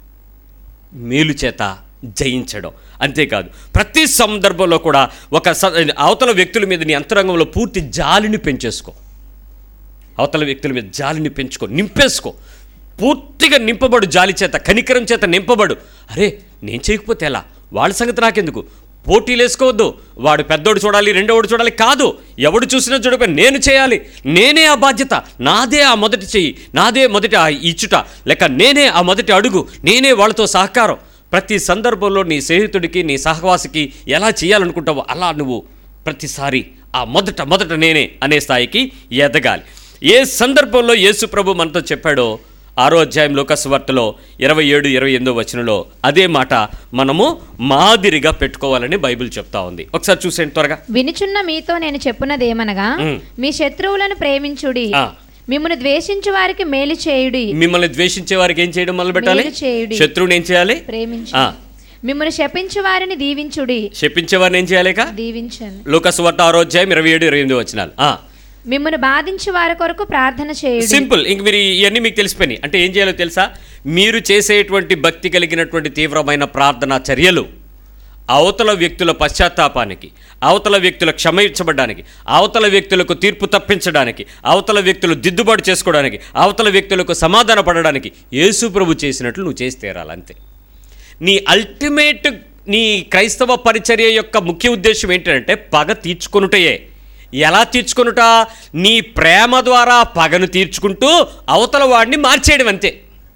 మేలు చేత జయించడం అంతేకాదు ప్రతి సందర్భంలో కూడా ఒక స- అవతల వ్యక్తుల మీద నీ అంతరంగంలో పూర్తి జాలిని పెంచేసుకో అవతల వ్యక్తుల మీద జాలిని పెంచుకో నింపేసుకో పూర్తిగా నింపబడు జాలి చేత కనికరం చేత నింపబడు అరే నేను చేయకపోతే ఎలా వాళ్ళ సంగతి నాకెందుకు పోటీలు వేసుకోవద్దు వాడు పెద్దోడు చూడాలి రెండోడు చూడాలి కాదు ఎవడు చూసినా చూడకపోయి నేను చేయాలి నేనే ఆ బాధ్యత నాదే ఆ మొదటి చెయ్యి నాదే మొదటి ఆ ఇచ్చుట లేక నేనే ఆ మొదటి అడుగు నేనే వాళ్ళతో సహకారం ప్రతి సందర్భంలో నీ స్నేహితుడికి నీ సహవాసికి ఎలా చేయాలనుకుంటావో అలా నువ్వు ప్రతిసారి ఆ మొదట మొదట నేనే అనే స్థాయికి ఎదగాలి ఏ సందర్భంలో యేసు ప్రభు మనతో చెప్పాడో ఆరో అధ్యాయం లోకస్వార్తలో ఇరవై ఏడు ఇరవై ఎనిమిదో వచనంలో అదే మాట మనము మాదిరిగా పెట్టుకోవాలని బైబిల్ చెప్తా ఉంది ఒకసారి చూసేయండి త్వరగా వినుచున్న మీతో నేను చెప్పున్నదేమనగా మ్. మీ శత్రువులను ప్రేమించుడి ఆ. మిమ్మల్ని ద్వేషించు వారికి మేలు చేయుడి మిమ్మల్ని ద్వేషించే వారికి ఏం చేయడం మొదలు పెట్టాలి మేలు చేయుడి. శత్రువుని ఏం చేయాలి ప్రేమించు ఆ. మిమ్మల్ని శపించు వారిని దీవించుడి శపించే వారిని ఏం చేయాలిక దీవించండి లోకస్వార్త ఆరో అధ్యాయం ఇరవై ఏడు ఇరవై ఎనిమిది వచనాలు ఆ. మిమ్మల్ని బాధించు వారి కొరకు ప్రార్థన చేయుడి సింపుల్ ఇంక మీరు ఇవన్నీ మీకు తెలిసిపోయినాయి అంటే ఏం చేయాలో తెలుసా మీరు చేసేటువంటి భక్తి కలిగినటువంటి తీవ్రమైన ప్రార్థనా చర్యలు అవతల వ్యక్తుల పశ్చాత్తాపానికి అవతల వ్యక్తుల క్షమించబడడానికి అవతల వ్యక్తులకు తీర్పు తప్పించడానికి అవతల వ్యక్తులు దిద్దుబాటు చేసుకోవడానికి అవతల వ్యక్తులకు సమాధాన పడడానికి యేసు ప్రభు చేసినట్లు నువ్వు చేసి తీరాలి అంతే నీ అల్టిమేట్ నీ క్రైస్తవ పరిచర్య యొక్క ముఖ్య ఉద్దేశం ఏంటంటే పగ తీర్చుకొనుటయే ఎలా తీర్చుకొనుట నీ ప్రేమ ద్వారా పగను తీర్చుకుంటూ అవతల వాడిని మార్చేయడం అంతే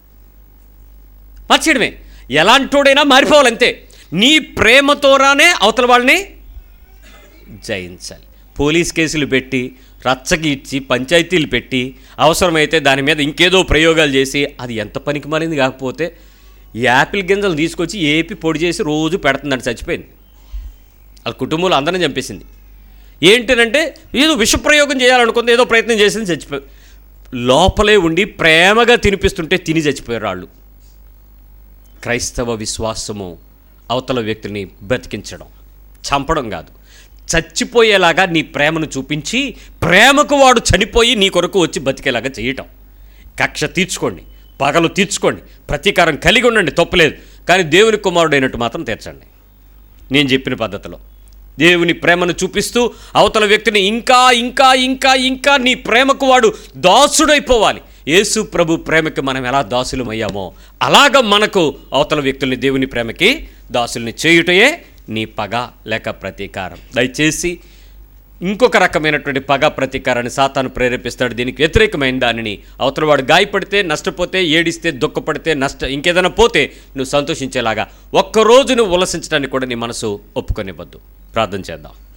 మార్చేయడమే ఎలాంటోడైనా మారిపోవాలంతే నీ ప్రేమతోరానే అవతల వాళ్ళని జయించాలి పోలీస్ కేసులు పెట్టి రచ్చకి ఇచ్చి పంచాయతీలు పెట్టి అవసరమైతే దాని మీద ఇంకేదో ప్రయోగాలు చేసి అది ఎంత పనికి మారింది కాకపోతే ఈ యాపిల్ గింజలు తీసుకొచ్చి ఏపి పొడి చేసి రోజు పెడుతుందంట చచ్చిపోయింది వాళ్ళ కుటుంబంలో అందరిని చంపేసింది ఏంటంటే ఏదో విషప్రయోగం చేయాలనుకుంది ఏదో ప్రయత్నం చేసింది చచ్చిపోయి లోపలే ఉండి ప్రేమగా తినిపిస్తుంటే తిని చచ్చిపోయారు వాళ్ళు క్రైస్తవ విశ్వాసము అవతల వ్యక్తిని బ్రతికించడం చంపడం కాదు చచ్చిపోయేలాగా నీ ప్రేమను చూపించి ప్రేమకు వాడు చనిపోయి నీ కొరకు వచ్చి బతికేలాగా చేయటం కక్ష తీర్చుకోండి పగలు తీర్చుకోండి ప్రతీకారం కలిగి ఉండండి తప్పులేదు కానీ దేవుని కుమారుడైనట్టు మాత్రం తీర్చండి నేను చెప్పిన పద్ధతిలో దేవుని ప్రేమను చూపిస్తూ అవతల వ్యక్తిని ఇంకా ఇంకా ఇంకా ఇంకా నీ ప్రేమకు వాడు దాసుడైపోవాలి యేసు ప్రభు ప్రేమకి మనం ఎలా దాసులమయ్యామో అలాగ మనకు అవతల వ్యక్తుల్ని దేవుని ప్రేమకి దాసుల్ని చేయుటయే నీ పగ లేక ప్రతీకారం దయచేసి ఇంకొక రకమైనటువంటి పగ ప్రతీకారాన్ని సాతాను ప్రేరేపిస్తాడు దీనికి వ్యతిరేకమైన దానిని అవతల వాడు గాయపడితే నష్టపోతే ఏడిస్తే దుఃఖపడితే నష్ట ఇంకేదైనా పోతే నువ్వు సంతోషించేలాగా ఒక్కరోజు నువ్వు ఉల్లసించడానికి కూడా నీ మనసు ఒప్పుకొనివ్వద్దు ప్రార్థన చేద్దాం